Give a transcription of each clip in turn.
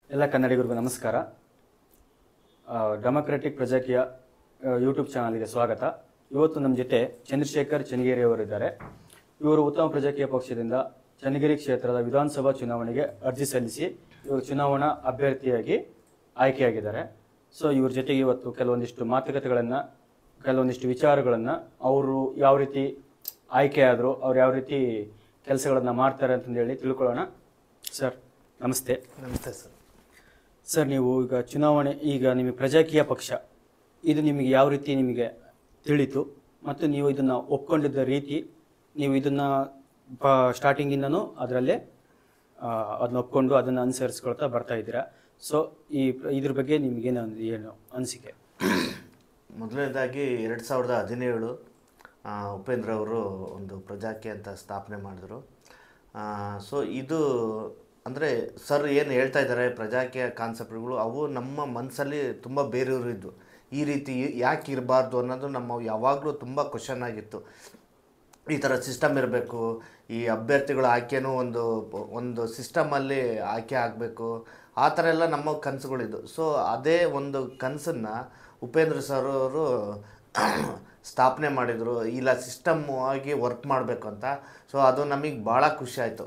ಎಲ್ಲ ಕನ್ನಡಿಗರಿಗೂ ನಮಸ್ಕಾರ democratic Prajakeeya YouTube ಚಾನಲ್ಗೆ ಸ್ವಾಗತ ಇವತ್ತು ನಮ್ಮ ಜೊತೆ ಚಂದ್ರಶೇಖರ್ ಚನ್ನಗಿರಿ ಅವರಿದ್ದಾರೆ ಇವರು ಉತ್ತಮ ಪ್ರಜಾಕೀಯ ಪಕ್ಷದಿಂದ ಚನ್ನಗಿರಿ ಕ್ಷೇತ್ರದ ವಿಧಾನಸಭಾ ಚುನಾವಣೆಗೆ ಅರ್ಜಿ ಸಲ್ಲಿಸಿ ಇವರು ಚುನಾವಣಾ ಅಭ್ಯರ್ಥಿಯಾಗಿ ಆಯ್ಕೆಯಾಗಿದ್ದಾರೆ ಸೊ ಇವ್ರ ಜೊತೆಗೆ ಇವತ್ತು ಕೆಲವೊಂದಿಷ್ಟು ಮಾತುಕತೆಗಳನ್ನು ಕೆಲವೊಂದಿಷ್ಟು ವಿಚಾರಗಳನ್ನು ಅವರು ಯಾವ ರೀತಿ ಆಯ್ಕೆ ಆದರು ಅವ್ರು ಯಾವ ರೀತಿ ಕೆಲಸಗಳನ್ನು ಮಾಡ್ತಾರೆ ಅಂತಂದೇಳಿ ತಿಳ್ಕೊಳ್ಳೋಣ ಸರ್ ನಮಸ್ತೆ ನಮಸ್ತೆ ಸರ್ ಸರ್ ನೀವು ಈಗ ಚುನಾವಣೆ ಈಗ ನಿಮಗೆ ಪ್ರಜಾಕೀಯ ಪಕ್ಷ ಇದು ನಿಮಗೆ ಯಾವ ರೀತಿ ನಿಮಗೆ ತಿಳಿತು ಮತ್ತು ನೀವು ಇದನ್ನು ಒಪ್ಕೊಂಡಿದ್ದ ರೀತಿ ನೀವು ಇದನ್ನು ಪ ಸ್ಟಾರ್ಟಿಂಗಿಂದನೂ ಅದರಲ್ಲೇ ಅದನ್ನ ಒಪ್ಕೊಂಡು ಅದನ್ನು ಅನುಸರಿಸ್ಕೊಳ್ತಾ ಬರ್ತಾ ಇದ್ದೀರಾ ಸೊ ಈ ಪ್ರ- ಇದ್ರ ಬಗ್ಗೆ ನಿಮಗೇನು ಏನು ಅನಿಸಿಕೆ ಮೊದಲನೇದಾಗಿ ಎರಡು ಸಾವಿರದ ಹದಿನೇಳು ಆ, ಉಪೇಂದ್ರ ಅವರು ಒಂದು ಪ್ರಜಾಕೀಯ ಅಂತ ಸ್ಥಾಪನೆ ಮಾಡಿದ್ರು ಸೊ ಇದು ಅಂದರೆ ಸರ್ ಏನು ಹೇಳ್ತಾ ಇದ್ದಾರೆ ಪ್ರಜಾಕೀಯ ಕಾನ್ಸೆಪ್ಟ್ಗಳು ಅವು ನಮ್ಮ ಮನಸ್ಸಲ್ಲಿ ತುಂಬ ಬೇರೆಯವರು ಇದ್ವು ಈ ರೀತಿ ಯಾಕೆ ಇರಬಾರ್ದು ಅನ್ನೋದು ನಮ್ಮ ಯಾವಾಗಲೂ ತುಂಬ ಕ್ವಶನ್ ಆಗಿತ್ತು ಈ ಥರ ಸಿಸ್ಟಮ್ ಇರಬೇಕು ಈ ಅಭ್ಯರ್ಥಿಗಳ ಆಯ್ಕೆನೂ ಒಂದು ಒಂದು ಸಿಸ್ಟಮಲ್ಲಿ ಆಯ್ಕೆ ಆಗಬೇಕು ಆ ಥರ ಎಲ್ಲ ನಮ್ಮ ಕನಸುಗಳಿದ್ದು ಸೊ ಅದೇ ಒಂದು ಕನಸನ್ನು ಉಪೇಂದ್ರ ಸರ್ ಅವರು ಸ್ಥಾಪನೆ ಮಾಡಿದರು ಇಲ್ಲ ಸಿಸ್ಟಮ್ ಆಗಿ ವರ್ಕ್ ಮಾಡಬೇಕು ಅಂತ ಸೊ ಅದು ನಮಗೆ ಭಾಳ ಖುಷಿ ಆಯಿತು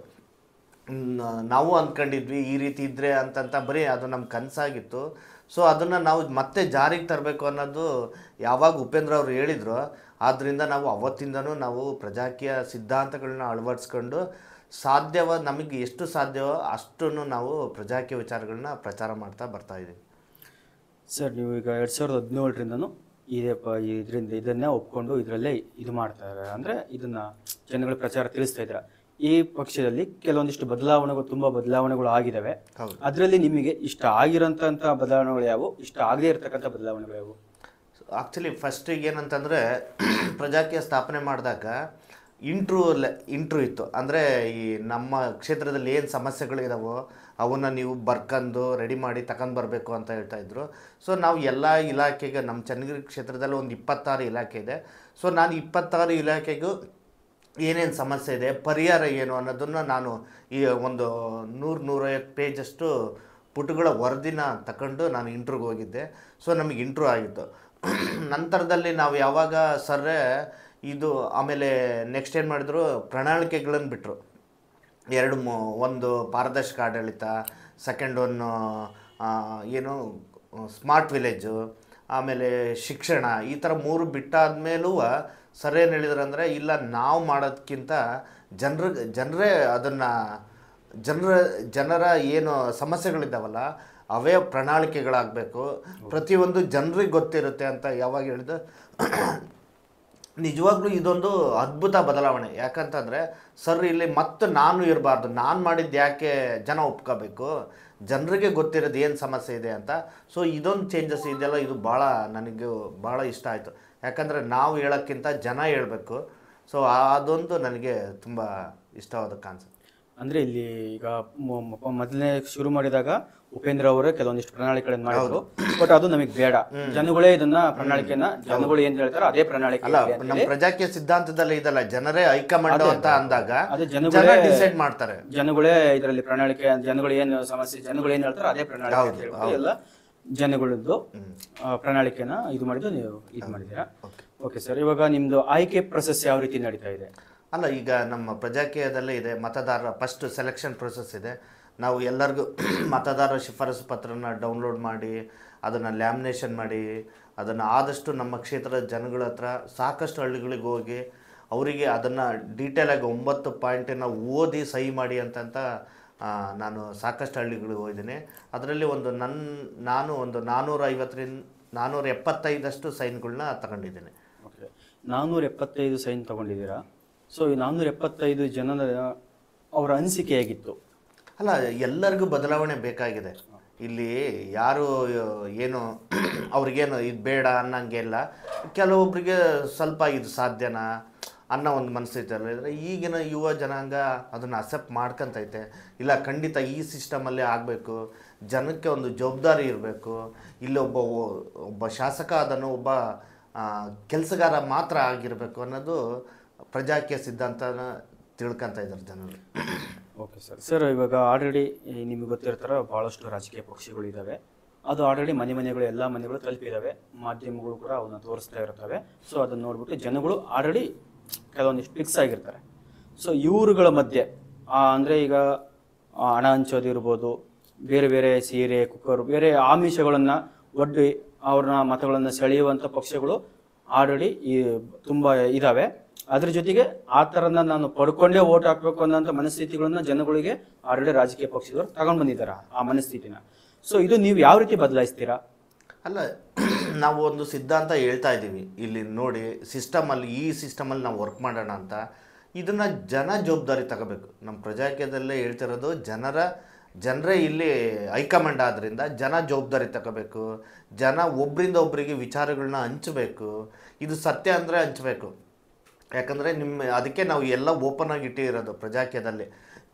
ನಾವು ಅಂದ್ಕೊಂಡಿದ್ವಿ ಈ ರೀತಿ ಇದ್ದರೆ ಅಂತಂತ ಬರೀ ಅದು ನಮ್ಮ ಕನಸಾಗಿತ್ತು ಸೊ ಅದನ್ನು ನಾವು ಮತ್ತೆ ಜಾರಿಗೆ ತರಬೇಕು ಅನ್ನೋದು ಯಾವಾಗ ಉಪೇಂದ್ರ ಅವರು ಹೇಳಿದ್ರು ಆದ್ದರಿಂದ ನಾವು ಅವತ್ತಿಂದನೂ ನಾವು ಪ್ರಜಾಕೀಯ ಸಿದ್ಧಾಂತಗಳನ್ನ ಅಳವಡಿಸ್ಕೊಂಡು ಸಾಧ್ಯವ ನಮಗೆ ಎಷ್ಟು ಸಾಧ್ಯವೋ ಅಷ್ಟನ್ನು ನಾವು ಪ್ರಜಾಕೀಯ ವಿಚಾರಗಳನ್ನ ಪ್ರಚಾರ ಮಾಡ್ತಾ ಬರ್ತಾ ಇದ್ದೀವಿ ಸರ್ ನೀವು ಈಗ ಎರಡು ಸಾವಿರದ ಹದಿನೇಳರಿಂದನೂ ಇದೇ ಪ ಇದರಿಂದ ಇದನ್ನೇ ಒಪ್ಕೊಂಡು ಇದರಲ್ಲೇ ಇದು ಮಾಡ್ತಾ ಇದ್ದಾರೆ ಅಂದರೆ ಇದನ್ನು ಜನಗಳ ಪ್ರಚಾರ ತಿಳಿಸ್ತಾ ಇದ್ದಾರೆ ಈ ಪಕ್ಷದಲ್ಲಿ ಕೆಲವೊಂದಿಷ್ಟು ಬದಲಾವಣೆಗಳು ತುಂಬ ಬದಲಾವಣೆಗಳು ಆಗಿದ್ದಾವೆ ಹೌದು. ಅದರಲ್ಲಿ ನಿಮಗೆ ಇಷ್ಟ ಆಗಿರೋಂಥ ಬದಲಾವಣೆಗಳು ಯಾವುವು ಇಷ್ಟ ಆಗದೇ ಇರತಕ್ಕಂಥ ಬದಲಾವಣೆಗಳು ಯಾವುವು ಆ್ಯಕ್ಚುಲಿ ಫಸ್ಟಿಗೆ ಏನಂತಂದರೆ ಪ್ರಜಾಕೀಯ ಸ್ಥಾಪನೆ ಮಾಡಿದಾಗ ಇಂಟ್ರೂ ಲೆ ಇಂಟ್ರೂ ಇತ್ತು ಅಂದರೆ ಈ ನಮ್ಮ ಕ್ಷೇತ್ರದಲ್ಲಿ ಏನು ಸಮಸ್ಯೆಗಳಿದಾವೋ ಅವನ್ನ ನೀವು ಬರ್ಕಂದು ರೆಡಿ ಮಾಡಿ ತಗೊಂಡು ಬರಬೇಕು ಅಂತ ಹೇಳ್ತಾ ಇದ್ರು ಸೊ ನಾವು ಎಲ್ಲ ಇಲಾಖೆಗೆ ನಮ್ಮ ಚನ್ನಗಿರಿ ಕ್ಷೇತ್ರದಲ್ಲಿ ಒಂದು ಇಪ್ಪತ್ತಾರು ಇಲಾಖೆ ಇದೆ ಸೊ ನಾನು ಇಪ್ಪತ್ತಾರು ಇಲಾಖೆಗೂ ಏನೇನು ಸಮಸ್ಯೆ ಇದೆ ಪರಿಹಾರ ಏನು ಅನ್ನೋದನ್ನು ನಾನು ಈ ಒಂದು ನೂರು ನೂರೈವತ್ತು ಪೇಜಷ್ಟು ಪುಟಗಳ ವರದಿನ ತಗೊಂಡು ನಾನು ಇಂಟ್ರ್ಯೂಗೆ ಹೋಗಿದ್ದೆ ಸೊ ನಮಗೆ ಇಂಟ್ರೂ ಆಗಿತ್ತು ನಂತರದಲ್ಲಿ ನಾವು ಯಾವಾಗ ಸರ್ರೆ ಇದು ಆಮೇಲೆ ನೆಕ್ಸ್ಟ್ ಏನು ಮಾಡಿದ್ರು ಪ್ರಣಾಳಿಕೆಗಳನ್ನು ಬಿಟ್ಟರು ಎರಡು ಮೂ ಒಂದು ಪಾರದರ್ಶಕ ಆಡಳಿತ ಸೆಕೆಂಡ್ ಒನ್ನು ಆ, ಏನು ಸ್ಮಾರ್ಟ್ ವಿಲೇಜು ಆಮೇಲೆ ಶಿಕ್ಷಣ ಈ ಥರ ಮೂರು ಬಿಟ್ಟಾದ್ಮೇಲೂ ಸರ್ ಏನು ಹೇಳಿದ್ರಂದರೆ ಇಲ್ಲ ನಾವು ಮಾಡೋದಕ್ಕಿಂತ ಜನರ ಜನರೇ ಅದನ್ನು ಜನರ ಜನರ ಏನು ಸಮಸ್ಯೆಗಳಿದ್ದಾವಲ್ಲ ಅವೇ ಪ್ರಣಾಳಿಕೆಗಳಾಗಬೇಕು ಪ್ರತಿಯೊಂದು ಜನರಿಗೆ ಗೊತ್ತಿರುತ್ತೆ ಅಂತ ಯಾವಾಗ ಹೇಳಿದ ನಿಜವಾಗ್ಲೂ ಇದೊಂದು ಅದ್ಭುತ ಬದಲಾವಣೆ ಯಾಕಂತಂದರೆ ಸರ್ ಇಲ್ಲಿ ಮತ್ತೆ ನಾನು ಇರಬಾರ್ದು ನಾನು ಮಾಡಿದ್ದು ಯಾಕೆ ಜನ ಒಪ್ಕೋಬೇಕು ಜನರಿಗೆ ಗೊತ್ತಿರೋದು ಏನು ಸಮಸ್ಯೆ ಇದೆ ಅಂತ ಸೊ ಇದೊಂದು ಚೇಂಜಸ್ ಇದೆಯಲ್ಲ ಇದು ಭಾಳ ನನಗೆ ಭಾಳ ಇಷ್ಟ ಆಯಿತು ಯಾಕಂದರೆ ನಾವು ಹೇಳೋಕ್ಕಿಂತ ಜನ ಹೇಳಬೇಕು ಸೊ ಅದೊಂದು ನನಗೆ ತುಂಬ ಇಷ್ಟವಾದ ಕಾನ್ಸೆಪ್ಟ್ ಅಂದರೆ ಇಲ್ಲಿ ಈಗ ಮೊ- ಮೊ- ಮೊದಲನೇ ಶುರು ಮಾಡಿದಾಗ ಉಪೇಂದ್ರ ಅವರೇ ಕೆಲವೊಂದಿಷ್ಟು ಪ್ರಣಾಳಿಕೆಗಳನ್ನು ಮಾಡಿದ್ರು ಬಟ್ ಅದು ನಮಗೆ ಬೇಡ ಜನಗಳೇ ಇದನ್ನ ಪ್ರಣಾಳಿಕೆನ ಜನಗಳು ಏನ್ ಹೇಳ್ತಾರೋ ಅದೇ ಪ್ರಣಾಳಿಕೆ ಅಲ್ಲ ಇದೆ ಅಂತ ನಮ್ಮ ಹೇಳಿ ಪ್ರಜಾಕೀಯ ಸಿದ್ಧಾಂತದಲ್ಲಿ ಇದಲ್ಲ ಜನರೇ ಹೈಕಮಾಂಡ್ ಅಂತ ಅಂದಾಗ ಅದೇ ಜನ ಜನಗಳೇ ಡಿಸೈಡ್ ಮಾಡ್ತಾರೆ ಜನಗಳೇ ಇದರಲ್ಲಿ ಪ್ರಣಾಳಿಕೆ ಜನಗಳು ಏನು ಸಮಸ್ಯೆ ಜನಗಳು ಏನ್ ಹೇಳ್ತಾರೋ ಅದೇ ಪ್ರಣಾಳಿಕೆ ಅಂತ ಹೇಳ್ಬಿಟ್ಟು ಎಲ್ಲ ಜನಗಳದ್ದು ಆ, ಪ್ರಣಾಳಿಕೆನ ಇದು ಮಾಡಿದ್ದು ನೀವು ಇದು ಮಾಡಿದ್ದೀರಾ ಓಕೆ ಸರ್ ಇವಾಗ ನಿಮ್ದು ಆಯ್ಕೆ ಪ್ರೊಸೆಸ್ ಯಾವ ರೀತಿ ನಡೀತಾ ಇದೆ ಅಲ್ಲ ಈಗ ನಮ್ಮ ಪ್ರಜಾಕೀಯದಲ್ಲೇ ಇದೆ ಮತದಾರರ ಫಸ್ಟ್ ಸೆಲೆಕ್ಷನ್ ಪ್ರೊಸೆಸ್ ಇದೆ ನಾವು ಎಲ್ಲರಿಗೂ ಮತದಾರರ ಶಿಫಾರಸು ಪತ್ರನ ಡೌನ್ಲೋಡ್ ಮಾಡಿ ಅದನ್ನು ಲ್ಯಾಮಿನೇಷನ್ ಮಾಡಿ ಅದನ್ನು ಆದಷ್ಟು ನಮ್ಮ ಕ್ಷೇತ್ರದ ಜನಗಳ ಹತ್ರ ಸಾಕಷ್ಟು ಹಳ್ಳಿಗಳಿಗೆ ಹೋಗಿ ಅವರಿಗೆ ಅದನ್ನು ಡೀಟೇಲಾಗಿ ಒಂಬತ್ತು ಪಾಯಿಂಟನ್ನು ಓದಿ ಸಹಿ ಮಾಡಿ ಅಂತಂತ ಆ, ನಾನು ಸಾಕಷ್ಟು ಹಳ್ಳಿಗಳಿಗೆ ಹೋಗಿದ್ದೀನಿ ಅದರಲ್ಲಿ ಒಂದು ನನ್ನ ನಾನು ಒಂದು ನಾನ್ನೂರ ಐವತ್ತರಿಂದ ನಾನ್ನೂರ ಎಪ್ಪತ್ತೈದಷ್ಟು ಸೈನ್ಗಳನ್ನ ತಗೊಂಡಿದ್ದೀನಿ ಓಕೆ ನಾನ್ನೂರ ಎಪ್ಪತ್ತೈದು ಸೈನ್ ತಗೊಂಡಿದ್ದೀರಾ ಸೊ ಈ ನಾನ್ನೂರ ಎಪ್ಪತ್ತೈದು ಜನರ ಅವರ ಅನಿಸಿಕೆ ಹೇಗಿತ್ತು ಅಲ್ಲ ಎಲ್ಲರಿಗೂ ಬದಲಾವಣೆ ಬೇಕಾಗಿದೆ ಇಲ್ಲಿ ಯಾರು ಏನು ಅವ್ರಿಗೇನು ಇದು ಬೇಡ ಅನ್ನಂಗೆ ಇಲ್ಲ ಕೆಲವೊಬ್ಬರಿಗೆ ಸ್ವಲ್ಪ ಇದು ಸಾಧ್ಯನಾ ಅನ್ನೋ ಒಂದು ಮನಸ್ಥಿತಿ ಇದ್ರೆ ಈಗಿನ ಯುವ ಜನಾಂಗ ಅದನ್ನು ಅಕ್ಸೆಪ್ಟ್ ಮಾಡ್ಕೊಂತೈತೆ ಇಲ್ಲ ಖಂಡಿತ ಈ ಸಿಸ್ಟಮಲ್ಲೇ ಆಗಬೇಕು ಜನಕ್ಕೆ ಒಂದು ಜವಾಬ್ದಾರಿ ಇರಬೇಕು ಇಲ್ಲಿ ಒಬ್ಬ ಒಬ್ಬ ಶಾಸಕ ಅದನ್ನು ಒಬ್ಬ ಕೆಲಸಗಾರ ಮಾತ್ರ ಆಗಿರಬೇಕು ಅನ್ನೋದು ಪ್ರಜಾಕೀಯ ಸಿದ್ಧಾಂತನ ತಿಳ್ಕೊಂತ ಇದ್ದಾರೆ ಜನರು ಓಕೆ ಸರ್ ಸರ್ ಇವಾಗ ಆಲ್ರೆಡಿ ನಿಮಗೆ ಗೊತ್ತಿರ್ತಾರ ಭಾಳಷ್ಟು ರಾಜಕೀಯ ಪಕ್ಷಗಳು ಇದ್ದಾವೆ ಅದು ಆಲ್ರೆಡಿ ಮನೆ ಮನೆಗಳು ಎಲ್ಲ ಮನೆಗಳು ತಲುಪಿದ್ದಾವೆ ಮಾಧ್ಯಮಗಳು ಕೂಡ ಅವನ್ನ ತೋರಿಸ್ತಾ ಇರ್ತವೆ ಸೊ ಅದನ್ನ ನೋಡ್ಬಿಟ್ಟು ಜನಗಳು ಆಲ್ರೆಡಿ ಕೆಲವೊಂದಿಷ್ಟು ಫಿಕ್ಸ್ ಆಗಿರ್ತಾರೆ ಸೊ ಇವ್ರುಗಳ ಮಧ್ಯೆ ಆ, ಅಂದ್ರೆ ಈಗ ಆ, ಹಣ ಹಂಚೋದು ಇರ್ಬೋದು ಬೇರೆ ಬೇರೆ ಸೀರೆ ಕುಕ್ಕರ್ ಬೇರೆ ಆಮಿಷಗಳನ್ನ ಒಡ್ಡಿ ಅವ್ರನ್ನ ಮತಗಳನ್ನ ಸೆಳೆಯುವಂಥ ಪಕ್ಷಗಳು ಆಲ್ರೆಡಿ ಈ ತುಂಬ ಇದಾವೆ ಅದ್ರ ಜೊತೆಗೆ ಆ ಥರನ ನಾನು ಪಡ್ಕೊಂಡೇ ಓಟ್ ಹಾಕ್ಬೇಕು ಅನ್ನೋಂಥ ಮನಸ್ಥಿತಿಗಳನ್ನ ಜನಗಳಿಗೆ ಆಲ್ರೆಡಿ ರಾಜಕೀಯ ಪಕ್ಷದವರು ತಗೊಂಡ್ ಬಂದಿದ್ದಾರೆ ಆ ಮನಸ್ಥಿತಿನ ಸೊ ಇದು ನೀವು ಯಾವ ರೀತಿ ಬದಲಾಯಿಸ್ತೀರಾ ಅಲ್ಲ ನಾವು ಒಂದು ಸಿದ್ಧಾಂತ ಹೇಳ್ತಾ ಇದ್ದೀವಿ ಇಲ್ಲಿ ನೋಡಿ ಸಿಸ್ಟಮಲ್ಲಿ ಈ ಸಿಸ್ಟಮಲ್ಲಿ ನಾವು ವರ್ಕ್ ಮಾಡೋಣ ಅಂತ ಇದನ್ನು ಜನ ಜವಾಬ್ದಾರಿ ತಗೋಬೇಕು ನಮ್ಮ ಪ್ರಜಾಕೀಯದಲ್ಲೇ ಹೇಳ್ತಿರೋದು ಜನರ ಜನರೇ ಇಲ್ಲಿ ಹೈಕಮಾಂಡ್ ಆದ್ದರಿಂದ ಜನ ಜವಾಬ್ದಾರಿ ತಗೋಬೇಕು ಜನ ಒಬ್ಬರಿಂದ ಒಬ್ಬರಿಗೆ ವಿಚಾರಗಳನ್ನ ಹಂಚಬೇಕು ಇದು ಸತ್ಯ ಅಂದರೆ ಹಂಚಬೇಕು ಯಾಕಂದರೆ ನಿಮ್ಮ ಅದಕ್ಕೆ ನಾವು ಎಲ್ಲ ಓಪನ್ ಆಗಿ ಇಟ್ಟಿರೋದು ಪ್ರಜಾಕೀಯದಲ್ಲಿ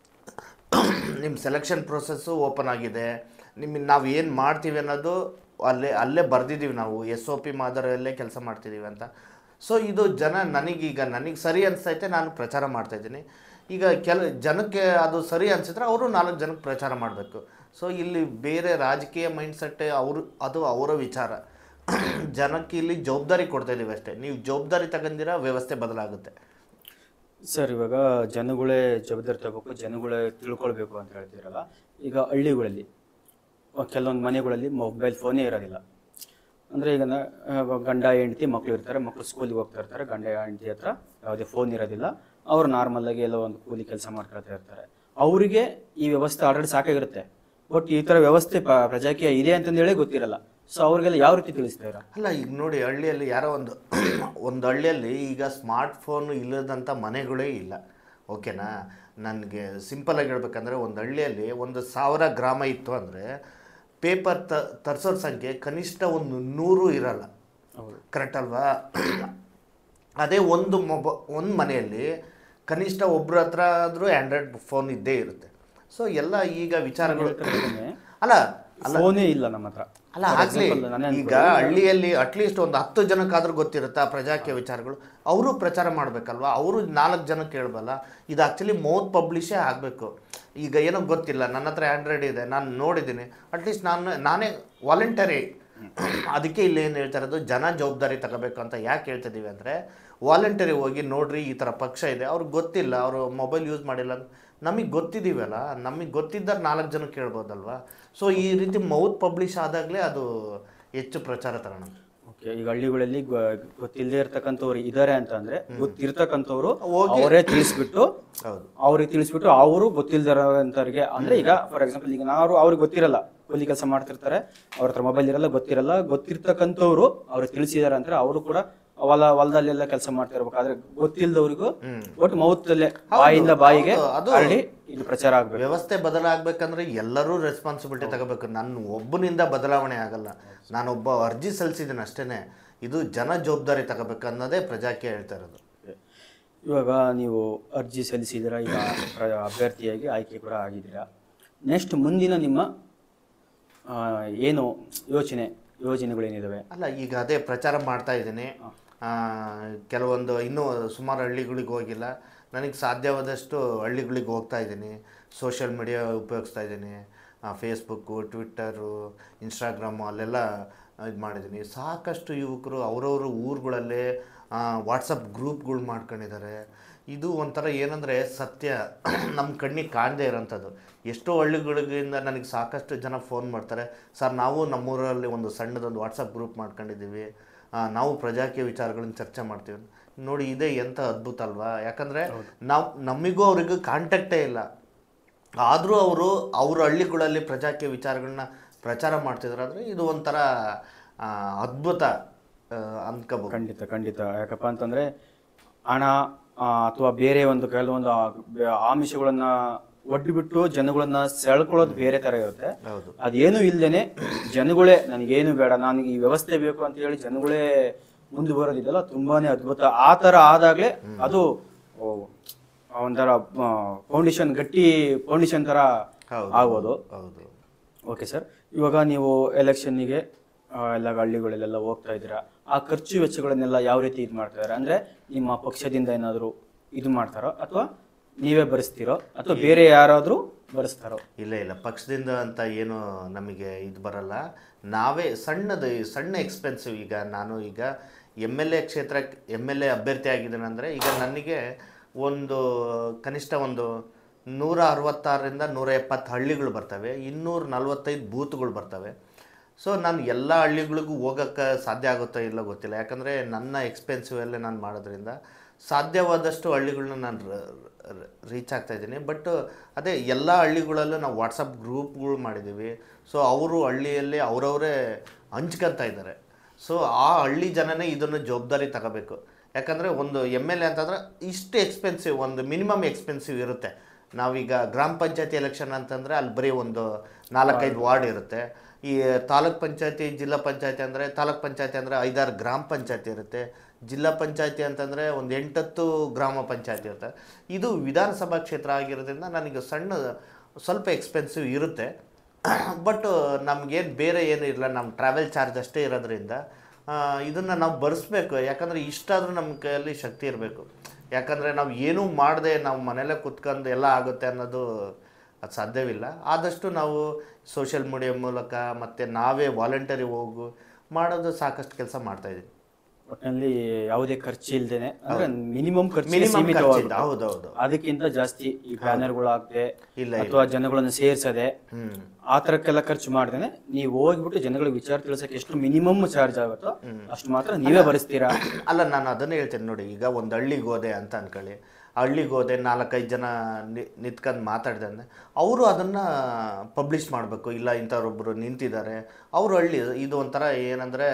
ನಿಮ್ಮ ಸೆಲೆಕ್ಷನ್ ಪ್ರೊಸೆಸ್ಸು ಓಪನ್ ಆಗಿದೆ ನಿಮ್ಮ ನಾವು ಏನು ಮಾಡ್ತೀವಿ ಅನ್ನೋದು ಅಲ್ಲೇ ಅಲ್ಲೇ ಬರೆದಿದ್ದೀವಿ ನಾವು ಎಸ್ ಒ ಪಿ ಮಾದರಿಯಲ್ಲೇ ಕೆಲಸ ಮಾಡ್ತಿದ್ದೀವಿ ಅಂತ ಸೊ ಇದು ಜನ ನನಗೀಗ ನನಗೆ ಸರಿ ಅನಿಸ್ತೈತೆ ನಾನು ಪ್ರಚಾರ ಮಾಡ್ತಾಯಿದ್ದೀನಿ ಈಗ ಕೆಲ ಜನಕ್ಕೆ ಅದು ಸರಿ ಅನಿಸಿದ್ರೆ ಅವರು ನಾಲ್ಕು ಜನಕ್ಕೆ ಪ್ರಚಾರ ಮಾಡಬೇಕು ಸೊ ಇಲ್ಲಿ ಬೇರೆ ರಾಜಕೀಯ ಮೈಂಡ್ಸೆಟ್ ಅವರು ಅದು ಅವರ ವಿಚಾರ ಜನಕ್ಕೆ ಇಲ್ಲಿ ಜವಾಬ್ದಾರಿ ಕೊಡ್ತಾ ಇದೀವಿ ಅಷ್ಟೇ ನೀವು ಜವಾಬ್ದಾರಿ ತಗೊಂಡಿರ ವ್ಯವಸ್ಥೆ ಬದಲಾಗುತ್ತೆ ಸರ್ ಇವಾಗ ಜನಗಳೇ ಜವಾಬ್ದಾರಿ ತಗೋಬೇಕು ಜನಗಳೇ ತಿಳ್ಕೊಳ್ಬೇಕು ಅಂತ ಹೇಳ್ತೀರಲ್ಲ ಈಗ ಹಳ್ಳಿಗಳಲ್ಲಿ ಕೆಲವೊಂದು ಮನೆಗಳಲ್ಲಿ ಮೊಬೈಲ್ ಫೋನೇ ಇರೋದಿಲ್ಲ ಅಂದರೆ ಈಗ ನ- ಆ, ಗಂಡ ಹೆಂಡತಿ ಮಕ್ಕಳು ಇರ್ತಾರೆ ಮಕ್ಕಳು ಸ್ಕೂಲಿಗೆ ಹೋಗ್ತಾ ಇರ್ತಾರೆ ಗಂಡ ಹೆಂಡತಿ ಹತ್ರ ಯಾವುದೇ ಫೋನ್ ಇರೋದಿಲ್ಲ ಅವ್ರು ನಾರ್ಮಲಾಗಿ ಎಲ್ಲೋ ಒಂದು ಕೂಲಿ ಕೆಲಸ ಮಾಡ್ಕೊಳ್ತಾ ಇರ್ತಾರೆ ಅವರಿಗೆ ಈ ವ್ಯವಸ್ಥೆ ಆಲ್ರೆಡಿ ಸಾಕಾಗಿರುತ್ತೆ ಬಟ್ ಈ ಥರ ವ್ಯವಸ್ಥೆ ಪ- ಪ್ರಜಾಕೀಯ ಇದೆ ಅಂತಂದೇಳಿ ಗೊತ್ತಿರಲ್ಲ ಸೊ ಅವ್ರಿಗೆಲ್ಲ ಯಾವ ರೀತಿ ತಿಳಿಸ್ತಾ ಅಲ್ಲ ಈಗ ನೋಡಿ ಹಳ್ಳಿಯಲ್ಲಿ ಯಾರೋ ಒಂದು ಒಂದು ಹಳ್ಳಿಯಲ್ಲಿ ಈಗ ಸ್ಮಾರ್ಟ್ ಫೋನ್ ಇಲ್ಲದಂಥ ಮನೆಗಳೇ ಇಲ್ಲ ಓಕೆನಾ ನನಗೆ ಸಿಂಪಲಾಗಿ ಹೇಳ್ಬೇಕಂದ್ರೆ ಒಂದು ಹಳ್ಳಿಯಲ್ಲಿ ಒಂದು ಸಾವಿರ ಗ್ರಾಮ ಇತ್ತು ಅಂದರೆ ಪೇಪರ್ ತ ತರಿಸೋರ ಸಂಖ್ಯೆ ಕನಿಷ್ಠ ಒಂದು ನೂರು ಇರಲ್ಲ ಹೌದು ಕರೆಕ್ಟ್ ಅಲ್ವಾ ಅದೇ ಒಂದು ಮೊಬ ಒಂದು ಮನೆಯಲ್ಲಿ ಕನಿಷ್ಠ ಒಬ್ಬರ ಹತ್ರ ಆದರೂ ಆ್ಯಂಡ್ರಾಯ್ಡ್ ಫೋನ್ ಇದ್ದೇ ಇರುತ್ತೆ ಸೊ ಎಲ್ಲ ಈಗ ವಿಚಾರಗಳು ಅಲ್ಲ ಫೋನೇ ಇಲ್ಲ ನಮ್ಮ ಹತ್ರ ಅಲ್ಲ For ಆಗ್ಲಿ example, ನಾನೇ ಈಗ ಹಳ್ಳಿಯಲ್ಲಿ ಅಟ್ಲೀಸ್ಟ್ ಒಂದು ಹತ್ತು ಜನಕ್ಕಾದ್ರೂ ಗೊತ್ತಿರುತ್ತಾ ಪ್ರಜಾಕೀಯ ವಿಚಾರಗಳು ಅವರು ಪ್ರಚಾರ ಮಾಡಬೇಕಲ್ವಾ ಅವರು ನಾಲ್ಕು ಜನಕ್ಕೆ ಕೇಳಬಲ್ಲ ಇದು ಆ್ಯಕ್ಚುಲಿ ಮೌತ್ ಪಬ್ಲಿಷೇ ಆಗಬೇಕು ಈಗ ಏನೋ ಗೊತ್ತಿಲ್ಲ ನನ್ನ ಹತ್ರ ಆ್ಯಂಡ್ರಾಯ್ಡ್ ಇದೆ ನಾನು ನೋಡಿದ್ದೀನಿ ಅಟ್ಲೀಸ್ಟ್ ನಾನು ನಾನೇ ವಾಲಂಟರಿ ಅದಕ್ಕೆ ಇಲ್ಲಿ ಏನು ಹೇಳ್ತಾ ಇರೋದು ಜನ ಜವಾಬ್ದಾರಿ ತಗೋಬೇಕು ಅಂತ ಯಾಕೆ ಹೇಳ್ತಿದ್ದೀವಿ ಅಂದರೆ ವಾಲಂಟರಿ ಹೋಗಿ ನೋಡ್ರಿ ಈ ಥರ ಪಕ್ಷ ಇದೆ ಅವ್ರಿಗೆ ಗೊತ್ತಿಲ್ಲ ಅವರು ಮೊಬೈಲ್ ಯೂಸ್ ಮಾಡಿಲ್ಲ ನಮಗೆ ಗೊತ್ತಿದ್ದೀವಲ್ಲ ನಮಗೆ ಗೊತ್ತಿದ್ದಾಗ ನಾಲ್ಕು ಜನ ಕೇಳ್ಬೋದಲ್ವಾ ಸೊ ಈ ರೀತಿ ಮೌತ್ ಪಬ್ಲಿಷ್ ಆದಾಗಲೇ ಅದು ಹೆಚ್ಚು ಪ್ರಚಾರ ತಗೋಣ ಓಕೆ ಈಗ ಹಳ್ಳಿಗಳಲ್ಲಿ ಗೊತ್ತಿಲ್ಲದೆ ಇರ್ತಕ್ಕಂಥವ್ರು ಇದಾರೆ ಅಂತ ಅಂದ್ರೆ ಗೊತ್ತಿರ್ತಕ್ಕಂಥವ್ರು ಹೋಗಿ- ಅವರೇ ತಿಳಿಸ್ಬಿಟ್ಟು ಹೌದು ಅವ್ರಿಗೆ ತಿಳಿಸ್ಬಿಟ್ಟು ಅವರು ಗೊತ್ತಿಲ್ದಿರೋಂಥವ್ರಿಗೆ ಅಂದ್ರೆ ಈಗ ಫಾರ್ ಎಕ್ಸಾಂಪಲ್ ಈಗ ನಾವು ಅವ್ರಿಗೆ ಗೊತ್ತಿರಲ್ಲ ಕೂಲಿ ಕೆಲಸ ಮಾಡ್ತಿರ್ತಾರೆ ಅವ್ರ ಹತ್ರ ಮೊಬೈಲ್ ಇರಲ್ಲ ಗೊತ್ತಿರಲ್ಲ ಗೊತ್ತಿರ್ತಕ್ಕಂಥವ್ರು ಅವ್ರಿಗೆ ತಿಳಿಸಿದಾರೆ ಅಂದ್ರೆ ಅವರು ಕೂಡ ಹೊಲ ಹೊಲದಲ್ಲೆಲ್ಲ ಕೆಲಸ ಮಾಡ್ತಿರ್ಬೇಕಾದ್ರೆ ಗೊತ್ತಿಲ್ಲದವ್ರಿಗೂ ಒಟ್ಟು ಮೌತಲ್ಲೇ ಬಾಯಿಂದ ಬಾಯಿಗೆ ಹೌದು, ಅದು- ಹರಡಿ ಇದು ಪ್ರಚಾರ ಆಗ್ಬೇಕು ವ್ಯವಸ್ಥೆ ಬದಲಾಗಬೇಕಂದ್ರೆ ಎಲ್ಲರೂ ರೆಸ್ಪಾನ್ಸಿಬಿಲಿಟಿ ತಗೋಬೇಕು ನನ್ನ ಒಬ್ಬನಿಂದ ಬದಲಾವಣೆ ಆಗಲ್ಲ ನಾನೊಬ್ಬ ಅರ್ಜಿ ಸಲ್ಲಿಸಿದ್ದೀನಿ ಅಷ್ಟೇ ಇದು ಜನ ಜವಾಬ್ದಾರಿ ತಗೋಬೇಕು ಅನ್ನೋದೇ ಪ್ರಜಾಕೀಯ ಹೇಳ್ತಾ ಇರೋದು ಇವಾಗ ನೀವು ಅರ್ಜಿ ಸಲ್ಲಿಸಿದ್ದೀರಾ ಈಗ ಪ್ರ- ಅಭ್ಯರ್ಥಿಯಾಗಿ ಆಯ್ಕೆ ಕೂಡ ಆಗಿದ್ದೀರಾ ನೆಕ್ಸ್ಟ್ ಮುಂದಿನ ನಿಮ್ಮ ಆ, ಏನು ಯೋಚನೆ ಯೋಜನೆಗಳೇನಿದಾವೆ ಅಲ್ಲ ಈಗ ಅದೇ ಪ್ರಚಾರ ಮಾಡ್ತಾ ಇದ್ದೀನಿ ಆ, ಕೆಲವೊಂದು ಇನ್ನೂ ಸುಮಾರು ಹಳ್ಳಿಗಳಿಗೆ ಹೋಗಿಲ್ಲ ನನಗೆ ಸಾಧ್ಯವಾದಷ್ಟು ಹಳ್ಳಿಗಳಿಗೆ ಹೋಗ್ತಾ ಇದ್ದೀನಿ ಸೋಷಿಯಲ್ ಮೀಡಿಯಾ ಉಪಯೋಗಿಸ್ತಾ ಇದ್ದೀನಿ ಫೇಸ್ಬುಕ್ಕು ಟ್ವಿಟ್ಟರು ಇನ್ಸ್ಟಾಗ್ರಾಮು ಅಲ್ಲೆಲ್ಲ ಇದು ಮಾಡಿದ್ದೀನಿ ಸಾಕಷ್ಟು ಯುವಕರು ಅವರವ್ರ ಊರುಗಳಲ್ಲೇ ವಾಟ್ಸಪ್ ಗ್ರೂಪ್ಗಳು ಮಾಡ್ಕೊಂಡಿದ್ದಾರೆ ಇದು ಒಂಥರ ಏನಂದರೆ ಸತ್ಯ ನಮ್ಮ ಕಣ್ಣಿಗೆ ಕಾಣದೇ ಇರೋಂಥದ್ದು ಎಷ್ಟೋ ಹಳ್ಳಿಗಳಿಂದ ನನಗೆ ಸಾಕಷ್ಟು ಜನ ಫೋನ್ ಮಾಡ್ತಾರೆ ಸರ್ ನಾವು ನಮ್ಮೂರಲ್ಲಿ ಒಂದು ಸಣ್ಣದೊಂದು ವಾಟ್ಸಪ್ ಗ್ರೂಪ್ ಮಾಡ್ಕೊಂಡಿದ್ದೀವಿ ಆ, ನಾವು ಪ್ರಜಾಕೀಯ ವಿಚಾರಗಳನ್ನ ಚರ್ಚೆ ಮಾಡ್ತೀವಿ ನೋಡಿ ಇದೇ ಎಂಥ ಅದ್ಭುತ ಅಲ್ವಾ ಯಾಕಂದರೆ ನಾವು ನಮಗೂ ಅವರಿಗೂ ಕಾಂಟ್ಯಾಕ್ಟೇ ಇಲ್ಲ ಆದರೂ ಅವರು ಅವ್ರ ಹಳ್ಳಿಗಳಲ್ಲಿ ಪ್ರಜಾಕೀಯ ವಿಚಾರಗಳನ್ನ ಪ್ರಚಾರ ಮಾಡ್ತಿದ್ದಾರೆ ಅಂದರೆ ಇದು ಒಂಥರ ಆ, ಅದ್ಭುತ ಆ, ಅಂದ್ಕೋಬೋದು ಖಂಡಿತ ಖಂಡಿತ ಯಾಕಪ್ಪ ಅಂತಂದ್ರೆ ಹಣ ಅಥವಾ ಬೇರೆ ಒಂದು ಕೆಲವೊಂದು ಆ- ಬೆ- ಆಮಿಷಗಳನ್ನ ಒಡ್ಡಿಬಿಟ್ಟು ಜನಗಳನ್ನ ಸೆಳ್ಕೊಳ್ಳೋದು ಬೇರೆ ತರ ಇರುತ್ತೆ ಹೌದು ಅದೇನು ಇಲ್ದೇನೆ ಜನಗಳೇ ನನಗೇನು ಬೇಡ ನನಗೆ ಈ ವ್ಯವಸ್ಥೆ ಬೇಕು ಅಂತ ಹೇಳಿ ಜನಗಳೇ ಮುಂದೆ ಬರೋದಿದೆಲ್ಲ ತುಂಬಾನೇ ಅದ್ಭುತ ಆ ತರ ಆದಾಗ್ಲೇ ಅದು ಓ, ಒಂಥರ ಫೌಂಡೇಶನ್ ಗಟ್ಟಿ ಫೌಂಡೇಶನ್ ತರ ಹೌದು. ಆಗ್ಬೋದು ಹೌದು ಓಕೆ ಸರ್ ಇವಾಗ ನೀವು ಎಲೆಕ್ಷನ್ನಿಗೆ ಎಲ್ಲ ಹಳ್ಳಿಗಳಲ್ಲೆಲ್ಲ ಹೋಗ್ತಾ ಇದ್ದೀರಾ ಆ ಖರ್ಚು ವೆಚ್ಚಗಳನ್ನೆಲ್ಲ ಯಾವ ರೀತಿ ಇದು ಮಾಡ್ತಾ ಇದ್ದಾರೆ ಅಂದರೆ ನಿಮ್ಮ ಪಕ್ಷದಿಂದ ಏನಾದರೂ ಇದು ಮಾಡ್ತಾರೋ ಅಥವಾ ನೀವೇ ಬರೆಸ್ತೀರೋ ಅಥವಾ ಬೇರೆ ಯಾರಾದರೂ ಬರೆಸ್ತಾರೋ ಇಲ್ಲ ಇಲ್ಲ ಪಕ್ಷದಿಂದ ಅಂತ ಏನು ನಮಗೆ ಇದು ಬರಲ್ಲ ನಾವೇ ಸಣ್ಣದು ಸಣ್ಣ ಎಕ್ಸ್ಪೆನ್ಸಿವ್ ಈಗ ನಾನು ಈಗ ಎಮ್ ಎಲ್ ಎ ಕ್ಷೇತ್ರಕ್ಕೆ ಎಮ್ ಎಲ್ ಎ ಅಭ್ಯರ್ಥಿ ಆಗಿದ್ದೇನೆಂದರೆ ಈಗ ನನಗೆ ಒಂದು ಕನಿಷ್ಠ ಒಂದು ನೂರ ಅರವತ್ತಾರರಿಂದ ನೂರ ಎಪ್ಪತ್ತು ಹಳ್ಳಿಗಳು ಬರ್ತವೆ ಇನ್ನೂರ ನಲ್ವತ್ತೈದು ಬೂತ್ಗಳು ಬರ್ತವೆ ಸೊ ನಾನು ಎಲ್ಲ ಹಳ್ಳಿಗಳಿಗೂ ಹೋಗೋಕ್ಕೆ ಸಾಧ್ಯ ಆಗುತ್ತೋ ಇಲ್ಲ ಗೊತ್ತಿಲ್ಲ ಯಾಕಂದರೆ ನನ್ನ ಎಕ್ಸ್ಪೆನ್ಸಿವ್ ಅಲ್ಲೇ ನಾನು ಮಾಡೋದ್ರಿಂದ ಸಾಧ್ಯವಾದಷ್ಟು ಹಳ್ಳಿಗಳನ್ನ ನಾನು ರೀಚ್ ಆಗ್ತಾ ಇದ್ದೀನಿ ಬಟ್ ಅದೇ ಎಲ್ಲ ಹಳ್ಳಿಗಳಲ್ಲೂ ನಾವು ವಾಟ್ಸಪ್ ಗ್ರೂಪ್ಗಳು ಮಾಡಿದ್ದೀವಿ ಸೊ ಅವರು ಹಳ್ಳಿಯಲ್ಲಿ ಅವರವರೇ ಹಂಚ್ಕೊತಾ ಇದ್ದಾರೆ ಸೊ ಆ ಹಳ್ಳಿ ಜನನೇ ಇದನ್ನು ಜವಾಬ್ದಾರಿ ತಗೋಬೇಕು ಯಾಕಂದರೆ ಒಂದು ಎಮ್ ಎಲ್ ಎ ಅಂತಂದ್ರೆ ಇಷ್ಟು ಎಕ್ಸ್ಪೆನ್ಸಿವ್ ಒಂದು ಮಿನಿಮಮ್ ಎಕ್ಸ್ಪೆನ್ಸಿವ್ ಇರುತ್ತೆ ನಾವೀಗ ಗ್ರಾಮ ಪಂಚಾಯತಿ ಎಲೆಕ್ಷನ್ ಅಂತಂದರೆ ಅಲ್ಲಿ ಬರೀ ಒಂದು ನಾಲ್ಕೈದು ವಾರ್ಡ್ ಇರುತ್ತೆ ಈ ತಾಲೂಕ್ ಪಂಚಾಯತಿ ಜಿಲ್ಲಾ ಪಂಚಾಯತಿ ಅಂದರೆ ತಾಲೂಕ್ ಪಂಚಾಯತಿ ಅಂದರೆ ಐದಾರು ಗ್ರಾಮ ಪಂಚಾಯತಿ ಇರುತ್ತೆ ಜಿಲ್ಲಾ ಪಂಚಾಯತಿ ಅಂತಂದರೆ ಒಂದು ಎಂಟತ್ತು ಗ್ರಾಮ ಪಂಚಾಯತಿ ಇರುತ್ತೆ ಇದು ವಿಧಾನಸಭಾ ಕ್ಷೇತ್ರ ಆಗಿರೋದ್ರಿಂದ ನನಗೆ ಸಣ್ಣ ಸ್ವಲ್ಪ ಎಕ್ಸ್ಪೆನ್ಸಿವ್ ಇರುತ್ತೆ ಬಟ್ ನಮಗೇನು ಬೇರೆ ಏನು ಇಲ್ಲ ನಮ್ಮ ಟ್ರಾವೆಲ್ ಚಾರ್ಜ್ ಅಷ್ಟೇ ಇರೋದ್ರಿಂದ ಇದನ್ನು ನಾವು ಬರೆಸ್ಬೇಕು ಯಾಕಂದರೆ ಇಷ್ಟಾದರೂ ನಮ್ಮ ಕೈಯಲ್ಲಿ ಶಕ್ತಿ ಇರಬೇಕು ಯಾಕಂದರೆ ನಾವು ಏನೂ ಮಾಡದೆ ನಾವು ಮನೆಯಲ್ಲೇ ಕುತ್ಕೊಂಡು ಎಲ್ಲ ಆಗುತ್ತೆ ಅನ್ನೋದು ಅದು ಸಾಧ್ಯವಿಲ್ಲ ಆದಷ್ಟು ನಾವು ಸೋಷಿಯಲ್ ಮೀಡಿಯಾ ಮೂಲಕ ಮತ್ತು ನಾವೇ ವಾಲಂಟರಿ ಹೋಗು ಮಾಡೋದು ಸಾಕಷ್ಟು ಕೆಲಸ ಮಾಡ್ತಾಯಿದ್ದೀವಿ ಒಟ್ಟಿನಲ್ಲಿ ಯಾವುದೇ ಖರ್ಚು ಇಲ್ದೇನೆ ಅಂದ್ರೆ ಮಿನಿಮಮ್ ಖರ್ಚು ಮಿನಿಮಮ್ ಖರ್ಚಿಂದ ಹೌದೌದು ಅದಕ್ಕಿಂತ ಜಾಸ್ತಿ ಈ ಬ್ಯಾನರ್ಗಳು ಹಾಕ್ದೆ ಇಲ್ಲ ಅಥವಾ ಜನಗಳನ್ನ ಸೇರ್ಸದೆ ಹ್ಞೂ ಆ ತರಕ್ಕೆಲ್ಲ ಖರ್ಚು ಮಾಡ್ದೇನೆ ನೀವು ಹೋಗ್ಬಿಟ್ಟು ಜನಗಳಿಗೆ ವಿಚಾರ ತಿಳಿಸಕ್ಕೆ ಎಷ್ಟು ಮಿನಿಮಮ್ ಚಾರ್ಜ್ ಆಗುತ್ತೋ ಅಷ್ಟು ಮಾತ್ರ ನೀವೇ ಭರಿಸ್ತೀರಾ ಅಲ್ಲ ನಾನು ಅದನ್ನೇ ಹೇಳ್ತೇನೆ ನೋಡಿ ಈಗ ಒಂದು ಹಳ್ಳಿಗೆ ಹೋದೆ ಅಂತ ಅನ್ಕೊಳ್ಳಿ ಹಳ್ಳಿಗೆ ಹೋದೆ ನಾಲ್ಕೈದು ಜನ ನಿ ನಿಂತ್ಕೊಂಡು ಮಾತಾಡಿದೆ ಅಂದರೆ ಅವರು ಅದನ್ನು ಪಬ್ಲಿಷ್ ಮಾಡಬೇಕು ಇಲ್ಲ ಇಂಥವ್ರೊಬ್ಬರು ನಿಂತಿದ್ದಾರೆ ಅವರು ಹಳ್ಳಿ ಇದು ಒಂಥರ ಏನಂದರೆ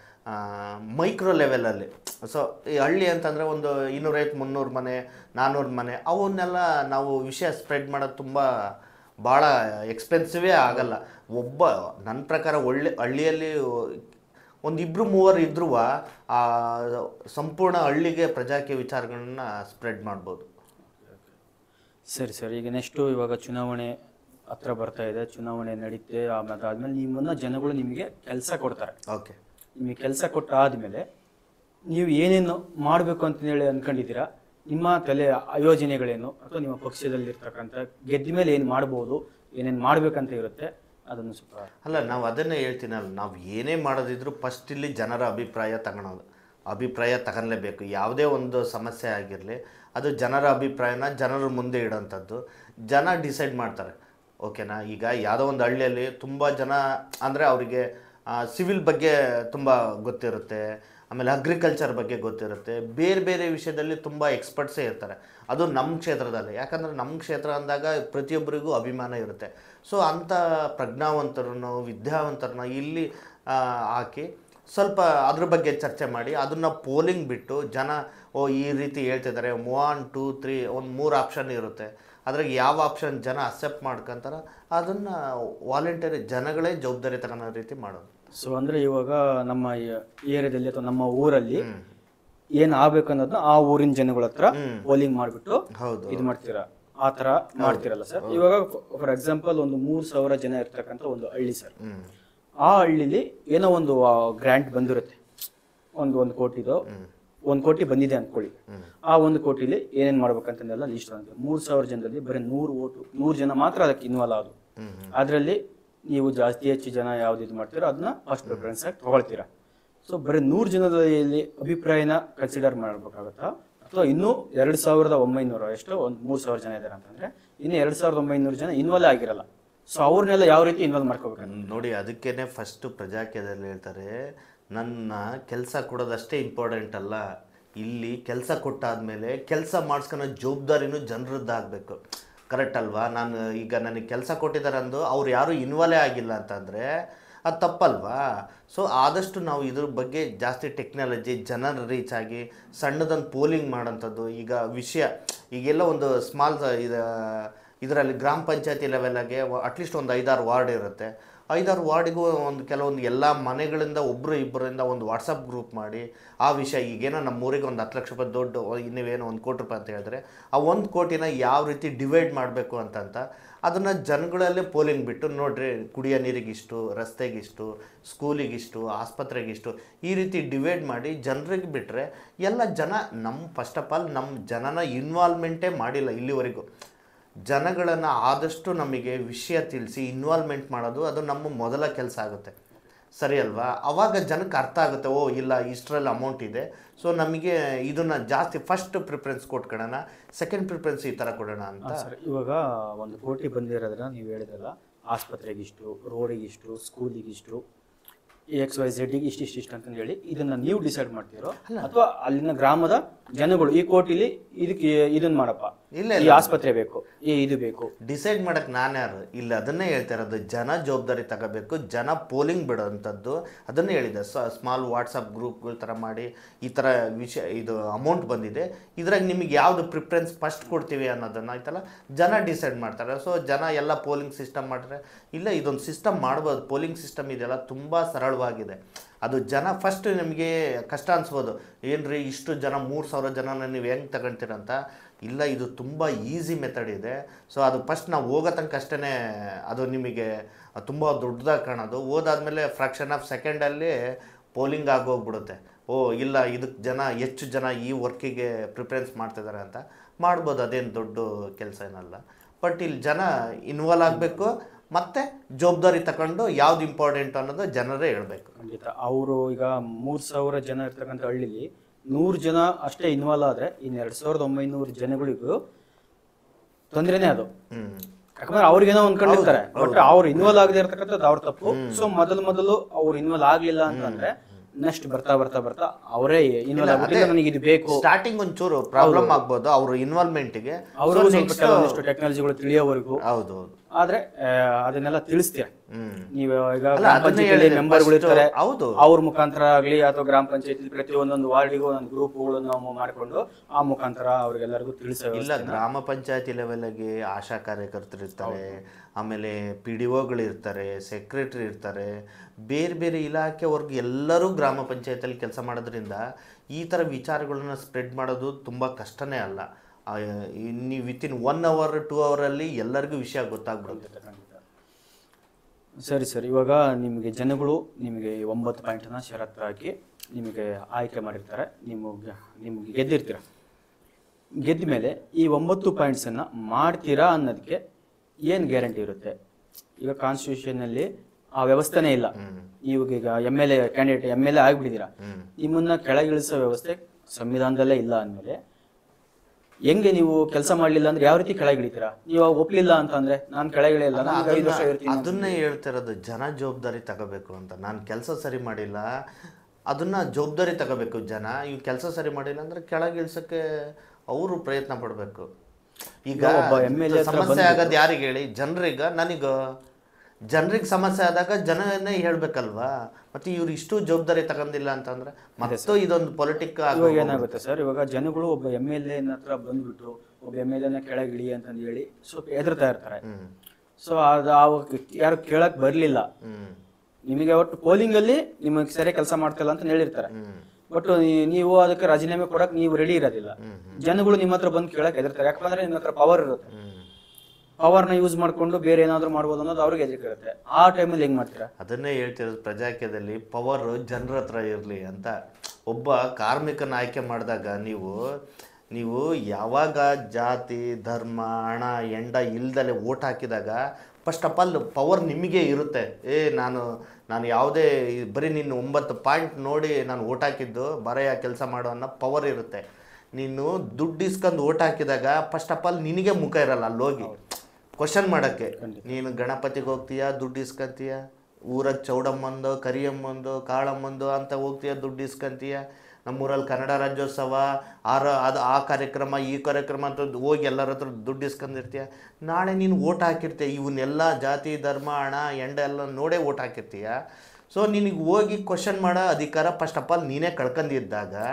ಮೈಕ್ರೋ ಲೆವೆಲಲ್ಲಿ ಸೊ ಈ ಹಳ್ಳಿ ಅಂತಂದರೆ ಒಂದು ಇನ್ನೂರೈವತ್ತು ಮುನ್ನೂರು ಮನೆ ನಾನ್ನೂರು ಮನೆ ಅವನ್ನೆಲ್ಲ ನಾವು ವಿಷಯ ಸ್ಪ್ರೆಡ್ ಮಾಡೋದು ತುಂಬ ಭಾಳ ಎಕ್ಸ್ಪೆನ್ಸಿವೇ ಆಗಲ್ಲ ಒಬ್ಬ ನನ್ನ ಪ್ರಕಾರ ಒಳ್ಳೆ ಹಳ್ಳಿಯಲ್ಲಿ ಒಂದು ಇಬ್ಬರು ಮೂವರು ಇದ್ರೂ ಆ ಸಂಪೂರ್ಣ ಹಳ್ಳಿಗೆ ಪ್ರಜಾಕೀಯ ವಿಚಾರಗಳನ್ನ ಸ್ಪ್ರೆಡ್ ಮಾಡ್ಬೋದು ಸರಿ ಸರ್ ಈಗ ನೆಕ್ಸ್ಟು ಇವಾಗ ಚುನಾವಣೆ ಹತ್ರ ಬರ್ತಾ ಇದೆ ಚುನಾವಣೆ ನಡೀತೆ ಆಮೇಲೆ ಅದಾದ್ಮೇಲೆ ನಿಮ್ಮನ್ನ ಜನಗಳು ನಿಮಗೆ ಕೆಲಸ ಕೊಡ್ತಾರೆ ಓಕೆ ನಿಮಗೆ ಕೆಲಸ ಕೊಟ್ಟಾದ್ಮೇಲೆ ನೀವು ಏನೇನು ಮಾಡಬೇಕು ಅಂತ ಹೇಳಿ ಅನ್ಕೊಂಡಿದ್ದೀರಾ ನಿಮ್ಮ ತಲೆ ಯೋಜನೆಗಳೇನು ಅಥವಾ ನಿಮ್ಮ ಪಕ್ಷದಲ್ಲಿರ್ತಕ್ಕಂಥ ಗೆದ್ದ ಮೇಲೆ ಏನು ಮಾಡ್ಬೋದು ಏನೇನು ಮಾಡ್ಬೇಕಂತ ಇರುತ್ತೆ ಅದನ್ನು ಸ್ವಲ್ಪ ಅಲ್ಲ ನಾವು ಅದನ್ನೇ ಹೇಳ್ತೀನಲ್ಲ ನಾವು ಏನೇ ಮಾಡೋದಿದ್ರು ಫಸ್ಟ್ ಇಲ್ಲಿ ಜನರ ಅಭಿಪ್ರಾಯ ತಗೊಳೋದು ಅಭಿಪ್ರಾಯ ತಗೊಳ್ಳೇಬೇಕು ಯಾವುದೇ ಒಂದು ಸಮಸ್ಯೆ ಆಗಿರಲಿ ಅದು ಜನರ ಅಭಿಪ್ರಾಯನ ಜನರ ಮುಂದೆ ಇಡೋಂಥದ್ದು ಜನ ಡಿಸೈಡ್ ಮಾಡ್ತಾರೆ ಓಕೆನಾ ಈಗ ಯಾವುದೋ ಒಂದು ಹಳ್ಳಿಯಲ್ಲಿ ತುಂಬ ಜನ ಅಂದರೆ ಅವರಿಗೆ ಸಿವಿಲ್ ಬಗ್ಗೆ ತುಂಬ ಗೊತ್ತಿರುತ್ತೆ ಆಮೇಲೆ ಅಗ್ರಿಕಲ್ಚರ್ ಬಗ್ಗೆ ಗೊತ್ತಿರುತ್ತೆ ಬೇರೆ ಬೇರೆ ವಿಷಯದಲ್ಲಿ ತುಂಬ ಎಕ್ಸ್ಪರ್ಟ್ಸೇ ಇರ್ತಾರೆ ಅದು ನಮ್ಮ ಕ್ಷೇತ್ರದಲ್ಲಿ ಯಾಕಂದರೆ ನಮ್ಮ ಕ್ಷೇತ್ರ ಅಂದಾಗ ಪ್ರತಿಯೊಬ್ಬರಿಗೂ ಅಭಿಮಾನ ಇರುತ್ತೆ ಸೊ ಅಂಥ ಪ್ರಜ್ಞಾವಂತರನ್ನು ವಿದ್ಯಾವಂತರನ್ನ ಇಲ್ಲಿ ಆ, ಹಾಕಿ ಸ್ವಲ್ಪ ಅದ್ರ ಬಗ್ಗೆ ಚರ್ಚೆ ಮಾಡಿ ಅದನ್ನು ಪೋಲಿಂಗ್ ಬಿಟ್ಟು ಜನ ಓ ಈ ರೀತಿ ಹೇಳ್ತಿದ್ದಾರೆ ಒನ್ ಟೂ ತ್ರೀ ಒಂದು ಮೂರು ಆಪ್ಷನ್ ಇರುತ್ತೆ ಅದ್ರಾಗ ಯಾವ ಆಪ್ಷನ್ ಜನ ಅಕ್ಸೆಪ್ಟ್ ಮಾಡ್ಕೊಂತಾರ ಅದನ್ನು ವಾಲಂಟಿಯರ್ ಜನಗಳೇ ಜವಾಬ್ದಾರಿ ತಗೊಳ್ಳೋ ರೀತಿ ಮಾಡೋದು ಸೊ ಅಂದ್ರೆ ಇವಾಗ ನಮ್ಮ ಏರಿಯಾದಲ್ಲಿ ಅಥವಾ ನಮ್ಮ ಊರಲ್ಲಿ ಏನ್ ಆಗ್ಬೇಕು ಅನ್ನೋದನ್ನ ಆ ಊರಿನ ಜನಗಳ ಹತ್ರ ಪೋಲಿಂಗ್ ಮಾಡ್ಬಿಟ್ಟು ಹೌದು ಇದು ಮಾಡ್ತೀರಾ ಆ ತರ ಮಾಡ್ತೀರಲ್ಲ ಸರ್ ಇವಾಗ ಫಾರ್ ಎಕ್ಸಾಂಪಲ್ ಒಂದು ಮೂರ್ ಸಾವಿರ ಜನ ಇರ್ತಕ್ಕಂಥ ಒಂದು ಹಳ್ಳಿ ಸರ್ ಹ್ಞೂ ಆ ಹಳ್ಳಿಲಿ ಏನೋ ಒಂದು ಗ್ರ್ಯಾಂಟ್ ಬಂದಿರುತ್ತೆ ಒಂದು ಒಂದು ಕೋಟಿದು ಒಂದು ಕೋಟಿ ಬಂದಿದೆ ಅನ್ಕೊಳ್ಳಿ ಆ ಒಂದು ಕೋಟಿಲಿ ಏನೇನ್ ಮಾಡ್ಬೇಕಂತಂದೆಲ್ಲ ಲಿಸ್ಟ್ ಅಂತ ಮೂರ್ ಸಾವಿರ ಜನದಲ್ಲಿ ಬರೀ ನೂರು ಓಟು ನೂರು ಜನ ಮಾತ್ರ ಅದಕ್ಕೆ ಇನ್ವಾಲ್ವ್ ಆದ್ರು ಅದರಲ್ಲಿ ನೀವು ಜಾಸ್ತಿ ಹೆಚ್ಚು ಜನ ಯಾವ್ದು ಇದು ಮಾಡ್ತೀರೋ ಅದನ್ನ ಫಸ್ಟ್ ಪ್ರಿಫರೆನ್ಸ್ ಆಗಿ ತಗೊಳ್ತೀರಾ ಸೊ ಬರೀ ನೂರು ಜನದಲ್ಲಿ ಅಭಿಪ್ರಾಯನ ಕನ್ಸಿಡರ್ ಮಾಡ್ಬೇಕಾಗತ್ತಾ ಅಥವಾ ಇನ್ನೂ ಎರಡು ಸಾವಿರದ ಒಂಬೈನೂರು ಎಷ್ಟೋ ಒಂದು ಮೂರು ಸಾವಿರ ಜನ ಇದ್ದಾರೆ ಅಂತಂದ್ರೆ ಇನ್ನು ಎರಡು ಸಾವಿರದ ಒಂಬೈನೂರು ಜನ ಇನ್ವಾಲ್ವ್ ಆಗಿರಲ್ಲ ಸೊ ಅವ್ರನ್ನೆಲ್ಲ ಯಾವ ರೀತಿ ಇನ್ವಾಲ್ವ್ ಮಾಡ್ಕೋಬೇಕು ನೋಡಿ ಅದಕ್ಕೇನೆ ಫಸ್ಟು ಪ್ರಜಾಕೀಯದಲ್ಲಿ ಹೇಳ್ತಾರೆ ನನ್ನ ಕೆಲಸ ಕೊಡೋದಷ್ಟೇ ಇಂಪಾರ್ಟೆಂಟ್ ಅಲ್ಲ ಇಲ್ಲಿ ಕೆಲಸ ಕೊಟ್ಟಾದ್ಮೇಲೆ ಕೆಲಸ ಮಾಡಿಸ್ಕೊಳೋ ಜವಾಬ್ದಾರಿನೂ ಜನರದ್ದಾಗಬೇಕು ಕರೆಕ್ಟ್ ಅಲ್ವಾ ನಾನು ಈಗ ನನಗೆ ಕೆಲಸ ಕೊಟ್ಟಿದ್ದಾರೆ ಅಂದು ಅವ್ರು ಯಾರೂ ಇನ್ವಾಲ್ವೇ ಆಗಿಲ್ಲ ಅಂತಂದರೆ ಅದು ತಪ್ಪಲ್ವಾ ಸೊ ಆದಷ್ಟು ನಾವು ಇದ್ರ ಬಗ್ಗೆ ಜಾಸ್ತಿ ಟೆಕ್ನಾಲಜಿ ಜನರ ರೀಚ್ ಆಗಿ ಸಣ್ಣದೊಂದು ಪೋಲಿಂಗ್ ಮಾಡೋಂಥದ್ದು ಈಗ ವಿಷಯ ಈಗೆಲ್ಲ ಒಂದು ಸ್ಮಾಲ್ ಇದು ಇದರಲ್ಲಿ ಗ್ರಾಮ ಪಂಚಾಯತಿ ಲೆವೆಲ್ಗೆ ಅಟ್ಲೀಸ್ಟ್ ಒಂದು ಐದಾರು ವಾರ್ಡ್ ಇರುತ್ತೆ ಐದಾರು ವಾರ್ಡಿಗೂ ಒಂದು ಕೆಲವೊಂದು ಎಲ್ಲ ಮನೆಗಳಿಂದ ಒಬ್ಬರು ಇಬ್ಬರಿಂದ ಒಂದು ವಾಟ್ಸಪ್ ಗ್ರೂಪ್ ಮಾಡಿ ಆ ವಿಷಯ ಈಗೇನೋ ನಮ್ಮ ಊರಿಗೆ ಒಂದು ಹತ್ತು ಲಕ್ಷ ರೂಪಾಯಿ ದೊಡ್ಡ ನೀವೇನೋ ಒಂದು ಕೋಟಿ ರೂಪಾಯಿ ಅಂತ ಹೇಳಿದ್ರೆ ಆ ಒಂದು ಕೋಟಿನ ಯಾವ ರೀತಿ ಡಿವೈಡ್ ಮಾಡಬೇಕು ಅಂತಂತ ಅದನ್ನು ಜನಗಳಲ್ಲೇ ಪೋಲಿಂಗ್ ಬಿಟ್ಟು ನೋಡ್ರಿ ಕುಡಿಯೋ ನೀರಿಗಿಷ್ಟು ರಸ್ತೆಗಿಷ್ಟು ಸ್ಕೂಲಿಗಿಷ್ಟು ಆಸ್ಪತ್ರೆಗಿಷ್ಟು ಈ ರೀತಿ ಡಿವೈಡ್ ಮಾಡಿ ಜನರಿಗೆ ಬಿಟ್ಟರೆ ಎಲ್ಲ ಜನ ನಮ್ಮ ಫಸ್ಟ್ ಆಫ್ ಆಲ್ ನಮ್ಮ ಜನನ ಇನ್ವಾಲ್ವ್ಮೆಂಟೇ ಮಾಡಿಲ್ಲ ಇಲ್ಲಿವರೆಗೂ ಜನಗಳನ್ನು ಆದಷ್ಟು ನಮಗೆ ವಿಷಯ ತಿಳಿಸಿ ಇನ್ವಾಲ್ವ್ಮೆಂಟ್ ಮಾಡೋದು ಅದು ನಮ್ಮ ಮೊದಲ ಕೆಲಸ ಆಗುತ್ತೆ ಸರಿ ಅಲ್ವಾ ಅವಾಗ ಜನಕ್ಕೆ ಅರ್ಥ ಆಗುತ್ತೆ ಓ ಇಲ್ಲ ಇಷ್ಟರಲ್ಲಿ ಅಮೌಂಟ್ ಇದೆ ಸೊ ನಮಗೆ ಇದನ್ನು ಜಾಸ್ತಿ ಫಸ್ಟ್ ಪ್ರಿಫರೆನ್ಸ್ ಕೊಟ್ಕೊಳ್ಳೋಣ ಸೆಕೆಂಡ್ ಪ್ರಿಫರೆನ್ಸ್ ಈ ಥರ ಕೊಡೋಣ ಅಂತ ಸರ್ ಇವಾಗ ಒಂದು ಕೋಟಿ ಬಂದಿರೋದ್ರಿಂದ ನೀವು ಹೇಳಿದ್ರಲ್ಲ ಆಸ್ಪತ್ರೆಗಿಷ್ಟು ರೋಡಿಗಿಷ್ಟು ಸ್ಕೂಲಿಗಿಷ್ಟು ಎಕ್ಸ್ ವೈ ಝೆಡ್ಗೆ ಇಷ್ಟು ಇಷ್ಟು ಇಷ್ಟು ಅಂತಂದು ಹೇಳಿ ಇದನ್ನ ನೀವು ಡಿಸೈಡ್ ಮಾಡ್ತೀರೋ ಅಥವಾ ಅಲ್ಲಿನ ಗ್ರಾಮದ ಜನಗಳು ಈ ಕೋಟಿಲಿ ಇದಕ್ಕೆ ಇದನ್ನ ಮಾಡಪ್ಪ ಇಲ್ಲ ಈ ಆಸ್ಪತ್ರೆ ಬೇಕು ಈ ಇದು ಬೇಕು ಡಿಸೈಡ್ ಮಾಡಕ್ಕೆ ನಾನು ಯಾರು ಇಲ್ಲಿ ಅದನ್ನೇ ಹೇಳ್ತಾ ಇರೋದು ಜನ ಜವಾಬ್ದಾರಿ ತಗೋಬೇಕು ಜನ ಪೋಲಿಂಗ್ ಬಿಡೋವಂಥದ್ದು ಅದನ್ನೇ ಹೇಳಿದೆ ಸ್ಮಾಲ್ ವಾಟ್ಸಪ್ ಗ್ರೂಪ್ಗಳ ಥರ ಮಾಡಿ ಈ ಥರ ವಿಷಯ ಇದು ಅಮೌಂಟ್ ಬಂದಿದೆ ಇದ್ರಾಗ ನಿಮಗೆ ಯಾವುದು ಪ್ರಿಫರೆನ್ಸ್ ಫಸ್ಟ್ ಕೊಡ್ತೀವಿ ಅನ್ನೋದನ್ನು ಆಯ್ತಲ್ಲ ಜನ ಡಿಸೈಡ್ ಮಾಡ್ತಾರೆ ಸೊ ಜನ ಎಲ್ಲ ಪೋಲಿಂಗ್ ಸಿಸ್ಟಮ್ ಮಾಡಿದ್ರೆ ಇಲ್ಲ ಇದೊಂದು ಸಿಸ್ಟಮ್ ಮಾಡ್ಬೋದು ಪೋಲಿಂಗ್ ಸಿಸ್ಟಮ್ ಇದೆಲ್ಲ ತುಂಬ ಸರಳವಾಗಿದೆ ಅದು ಜನ ಫಸ್ಟ್ ನಿಮಗೆ ಕಷ್ಟ ಅನ್ಸ್ಬೋದು ಏನ್ರಿ ಇಷ್ಟು ಜನ ಮೂರು ಸಾವಿರ ಜನನ ನೀವು ಹೆಂಗೆ ತಗೊಳ್ತೀರಂತ ಇಲ್ಲ ಇದು ತುಂಬ ಈಸಿ ಮೆಥಡ್ ಇದೆ ಸೊ ಅದು ಫಸ್ಟ್ ನಾವು ಹೋಗೋ ತನಕ ಅಷ್ಟೇ ಅದು ನಿಮಗೆ ತುಂಬ ದೊಡ್ಡದಾಗಿ ಕಾಣೋದು ಹೋದಾದ್ಮೇಲೆ ಫ್ರಾಕ್ಷನ್ ಆಫ್ ಸೆಕೆಂಡಲ್ಲಿ ಪೋಲಿಂಗ್ ಆಗೋಗ್ಬಿಡುತ್ತೆ ಓ ಇಲ್ಲ ಇದಕ್ಕೆ ಜನ ಹೆಚ್ಚು ಜನ ಈ ವರ್ಕಿಗೆ ಪ್ರಿಫರೆನ್ಸ್ ಮಾಡ್ತಿದ್ದಾರೆ ಅಂತ ಮಾಡ್ಬೋದು ಅದೇನು ದೊಡ್ಡ ಕೆಲಸ ಏನಲ್ಲ ಬಟ್ ಇಲ್ಲಿ ಜನ ಇನ್ವಾಲ್ವ್ ಆಗಬೇಕು ಮತ್ತು ಜವಾಬ್ದಾರಿ ತಗೊಂಡು ಯಾವ್ದು ಇಂಪಾರ್ಟೆಂಟ್ ಅನ್ನೋದು ಜನರೇ ಹೇಳಬೇಕು ಖಂಡಿತ ಅವರು ಈಗ ಮೂರ್ ಸಾವಿರ ಜನ ಇರ್ತಕ್ಕಂಥ ಹಳ್ಳಿಲಿ ನೂರು ಜನ ಅಷ್ಟೇ ಇನ್ವಾಲ್ವ್ ಆದ್ರೆ ಇನ್ನು ಎರಡ್ ಸಾವಿರದ ಒಂಬೈನೂರು ಜನಗಳಿಗೂ ತೊಂದರೆನೇ ಅದು ಹ್ಞೂ ಯಾಕಂದ್ರೆ ಅವ್ರಿಗೇನೋ ಅನ್ಕೊಂಡಿರ್ತಾರೆ ಬಟ್ ಅವ್ರು ಇನ್ವಾಲ್ವ್ ಆಗದೆ ಇರ್ತಕ್ಕಂಥದ್ದು ಅವ್ರ ತಪ್ಪು ಸೊ ಮೊದಲು ಮೊದಲು ಅವ್ರು ಇನ್ವಾಲ್ವ್ ಆಗ್ಲಿಲ್ಲ ಅಂತಂದ್ರೆ ನೆಕ್ಸ್ಟ್ ಬರ್ತಾ ಬರ್ತಾ ಬರ್ತಾ ಅವರೇ ಇನ್ವಾಲ್ವ್ ಆಗ್ಬಿಟ್ಟಿಲ್ಲ ನನಗೆ ಇದು ಬೇಕು ಸ್ಟಾರ್ಟಿಂಗ್ ಒಂಚೂರು ಪ್ರಾಬ್ಲಮ್ ಆಗ್ಬೋದು ಅವ್ರ ಇನ್ವಾಲ್ವ್ಮೆಂಟ್ಗೆ ಅವರು ಸ್ವಲ್ಪ ಕೆಲವೊಂದಿಷ್ಟು ಟೆಕ್ನಾಲಜಿಗಳು ತಿಳಿಯೋವರೆಗೂ ಹೌದು ಹೌದು ಆದ್ರೆ ಆ, ಅದನ್ನೆಲ್ಲ ತಿಳಿಸ್ತೀರ ಹ್ಮ್ ನೀವು ಈಗ ಅಲ್ಲ, ಗ್ರಾಮ ಅದನ್ನೇ ಪಂಚಾಯತಿಯಲ್ಲಿ ಹೇಳಿದೆ. ಮೆಂಬರ್ಗಳು First ಇರ್ತಾರೆ ಹೌದು. ಅವ್ರ ಮುಖಾಂತರ ಆಗಲಿ ಅಥವಾ ಗ್ರಾಮ ಪಂಚಾಯತಿ ಪ್ರತಿ ಒಂದೊಂದು ವಾರ್ಡಿಗೂ ಒಂದೊಂದು ಗ್ರೂಪ್ಗಳು ನಾವು ಮಾಡಿಕೊಂಡು ಆ ಮುಖಾಂತರ ಅವ್ರಿಗೆಲ್ಲರಿಗೂ ತಿಳಿಸೋ ಇಲ್ಲ ಗ್ರಾಮ ಪಂಚಾಯತಿ ಲೆವೆಲ್ಗೆ ಆಶಾ ಕಾರ್ಯಕರ್ತರು ಇರ್ತಾರೆ ಆಮೇಲೆ ಪಿ ಡಿ ಇರ್ತಾರೆ ಸೆಕ್ರೆಟರಿ ಇರ್ತಾರೆ ಬೇರೆ ಬೇರೆ ಇಲಾಖೆವರೆಗೂ ಎಲ್ಲರೂ ಗ್ರಾಮ ಪಂಚಾಯತಿಯಲ್ಲಿ ಕೆಲಸ ಮಾಡೋದ್ರಿಂದ ಈ ಥರ ವಿಚಾರಗಳನ್ನ ಸ್ಪ್ರೆಡ್ ಮಾಡೋದು ತುಂಬ ಕಷ್ಟನೇ ಅಲ್ಲ ಆ, ಈ ನೀವು ವಿತಿನ್ ಒನ್ ಅವರ್ ಟೂ ಅವರಲ್ಲಿ ಎಲ್ಲರಿಗೂ ವಿಷಯ ಗೊತ್ತಾಗ್ಬಿಡುತ್ತೆ ಸರಿ ಸರ್ ಇವಾಗ ನಿಮಗೆ ಜನಗಳು ನಿಮಗೆ ಈ ಒಂಬತ್ತು ಪಾಯಿಂಟನ್ನ ಷರತ್ತು ಹಾಕಿ ನಿಮಗೆ ಆಯ್ಕೆ ಮಾಡಿರ್ತಾರೆ ನಿಮಗೆ ನಿಮ್ಗೆ ಗೆದ್ದಿರ್ತೀರ ಗೆದ್ದ ಮೇಲೆ ಈ ಒಂಬತ್ತು ಪಾಯಿಂಟ್ಸನ್ನು ಮಾಡ್ತೀರಾ ಅನ್ನೋದಕ್ಕೆ ಏನು ಗ್ಯಾರಂಟಿ ಇರುತ್ತೆ ಈಗ ಕಾನ್ಸ್ಟಿಟ್ಯೂಷನಲ್ಲಿ ಆ ವ್ಯವಸ್ಥೆನೇ ಇಲ್ಲ ಇವಾಗ ಈಗ M L A candidate M L A ಆಗಿಬಿಟ್ಟಿದ್ದೀರಾ ನಿಮ್ಮನ್ನ ಕೆಳಗಿಳಿಸೋ ವ್ಯವಸ್ಥೆ ಸಂವಿಧಾನದಲ್ಲೇ ಇಲ್ಲ ಅಂದಮೇಲೆ ಹೆಂಗೆ ನೀವು ಕೆಲಸ ಮಾಡಲಿಲ್ಲ ಅಂದ್ರೆ ಯಾವ ರೀತಿ ಕೆಳಗಿಳಿತೀರಾ ನೀವು ಅವಾಗ ಒಪ್ಲಿಲ್ಲ ಅಂತ ಅಂದ್ರೆ ನಾನು ಕೆಳಗಿಳಿಯಲ್ಲ ನಾನು ಐದು ವರ್ಷ ಇರ್ತೀನಿ ಅದನ್ನೇ ಹೇಳ್ತಿರೋದು ಜನ ಜವಾಬ್ದಾರಿ ತಗೋಬೇಕು ಅಂತ ನಾನು ಕೆಲಸ ಸರಿ ಮಾಡಿಲ್ಲ ಅದನ್ನ ಜವಾಬ್ದಾರಿ ತಗೋಬೇಕು ಜನ ಇವ್ ಕೆಲಸ ಸರಿ ಮಾಡಿಲ್ಲ ಅಂದ್ರೆ ಕೆಳಗಿಳ್ಸಕ್ಕೆ ಅವರು ಪ್ರಯತ್ನ ಪಡಬೇಕು ಈಗ ಈಗ ಒಬ್ಬ MLA ಹತ್ರ ಸಮಸ್ಯೆ ಆಗೋದು ಯಾರಿಗೆ ಹೇಳಿ ಜನರಿಗ ನನಗ ಜನರಿಗೆ ಸಮಸ್ಯೆ ಆದಾಗ ಜನನೇ ಹೇಳ್ಬೇಕಲ್ವಾ ಮತ್ತೆ ಇವ್ರು ಇಷ್ಟು ಜವಾಬ್ದಾರಿ ತಗೊಂಡಿಲ್ಲ ಅಂತಂದ್ರೆ ಮತ್ತು ಇದೊಂದು ಪೊಲಿಟಿಕ್ ಇವಾಗ ಏನಾಗುತ್ತೆ ಸರ್ ಇವಾಗ ಜನಗಳು ಒಬ್ಬ ಎಮ್ ಎಲ್ ಎ ಹತ್ರ ಬಂದ್ಬಿಟ್ಟು ಒಬ್ಬ ಎಮ್ ಎಲ್ ಎನ ಕೆಳಗಿಳಿ ಅಂತಂದು ಹೇಳಿ ಸ್ವಲ್ಪ ಹೆದರ್ತಾ ಇರ್ತಾರೆ ಹ್ಮ್ ಸೊ ಅದು ಅವಾಗ ಯಾರು ಕೇಳಕ್ ಬರ್ಲಿಲ್ಲ ಹ್ಮ್ ನಿಮಗೆ ಒಟ್ಟು ಪೋಲಿಂಗ್ ಅಲ್ಲಿ ನಿಮಗೆ ಸರಿ ಕೆಲಸ ಮಾಡ್ತಿಲ್ಲ ಅಂತ ಹೇಳಿರ್ತಾರೆ ಹ್ಮ್ ಬಟ್ ನೀವು ಅದಕ್ಕೆ ರಾಜೀನಾಮೆ ಕೊಡಕ್ ನೀವು ರೆಡಿ ಇರೋದಿಲ್ಲ ಜನಗಳು ನಿಮ್ಮ ಹತ್ರ ಬಂದು ಕೇಳಕ್ ಹೆದರ್ತಾರೆ ಯಾಕಂದ್ರೆ ನಿಮ್ಮ ಹತ್ರ ಪವರ್ ಇರುತ್ತೆ ಹ್ಮ್ ಪವರ್ನ ಯೂಸ್ ಮಾಡ್ಕೊಂಡು ಬೇರೆ ಏನಾದ್ರು ಮಾಡ್ಬೋದು ಅನ್ನೋದು ಅವ್ರಿಗೆ ಹೆದರಿಕೆ ಇರುತ್ತೆ ಆ ಟೈಮಲ್ಲಿ ಹೆಂಗ್ ಮಾಡ್ತೀರಾ ಅದನ್ನೇ ಹೇಳ್ತಿರೋದು ಪ್ರಜಾಕ್ಯದಲ್ಲಿ ಪವರ್ ಜನರ ಹತ್ರ ಇರಲಿ ಅಂತ ಒಬ್ಬ ಕಾರ್ಮಿಕನ ಆಯ್ಕೆ ಮಾಡಿದಾಗ ನೀವು ನೀವು ಯಾವಾಗ ಜಾತಿ ಧರ್ಮ ಹಣ ಎಂಡ ಇಲ್ದಲೆ ಓಟ್ ಹಾಕಿದಾಗ ಫಸ್ಟ್ ಆಫ್ ಆಲ್ ಪವರ್ ನಿಮಗೆ ಇರುತ್ತೆ ಏ ನಾನು ನಾನು ಯಾವುದೇ ಈ- ಬರೀ ನಿನ್ನ ಒಂಬತ್ತು ಪಾಯಿಂಟ್ ನೋಡಿ ನಾನು ಓಟ್ ಹಾಕಿದ್ದು ಬರೆಯ ಕೆಲಸ ಮಾಡೋ ಅನ್ನೋ ಪವರ್ ಇರುತ್ತೆ ನೀನು ದುಡ್ಡು ಇಸ್ಕೊಂಡು ಓಟ್ ಹಾಕಿದಾಗ ಫಸ್ಟ್ ಆಫ್ ಆಲ್ ನಿನಗೆ ಮುಖ ಇರಲ್ಲ ಅಲ್ಲಿ ಹೋಗಿ ಕ್ವಶನ್ ಮಾಡೋಕ್ಕೆ ನೀನು ಗಣಪತಿಗೆ ಹೋಗ್ತೀಯಾ ದುಡ್ಡು ಇಸ್ಕೊಂತೀಯ ಊರಾಗ ಚೌಡಮ್ಮಂದು ಕರಿಯಮ್ಮಂದು ಕಾಳಮ್ಮಂದು ಅಂತ ಹೋಗ್ತೀಯ ದುಡ್ಡು ಇಸ್ಕೊಂತೀಯ ನಮ್ಮೂರಲ್ಲಿ ಕನ್ನಡ ರಾಜ್ಯೋತ್ಸವ ಆರ ಅದು ಆ ಕಾರ್ಯಕ್ರಮ ಈ ಕಾರ್ಯಕ್ರಮ ಅಂತ ಹೋಗಿ ಎಲ್ಲರ ಹತ್ರ ದುಡ್ಡು ಇಸ್ಕೊಂಡಿರ್ತೀಯ ನಾಳೆ ನೀನು ಓಟ್ ಹಾಕಿರ್ತೀಯ ಇವನ್ನೆಲ್ಲ ಜಾತಿ ಧರ್ಮ ಹಣ ಎಂಡ ಎಲ್ಲ ನೋಡೇ ಓಟ್ ಹಾಕಿರ್ತೀಯ ಸೊ ನಿನಗೆ ಹೋಗಿ ಕ್ವಶನ್ ಮಾಡೋ ಅಧಿಕಾರ ಫಸ್ಟ್ ಆಫ್ ಆಲ್ ನೀನೇ ಕಳ್ಕೊಂಡಿದ್ದಾಗ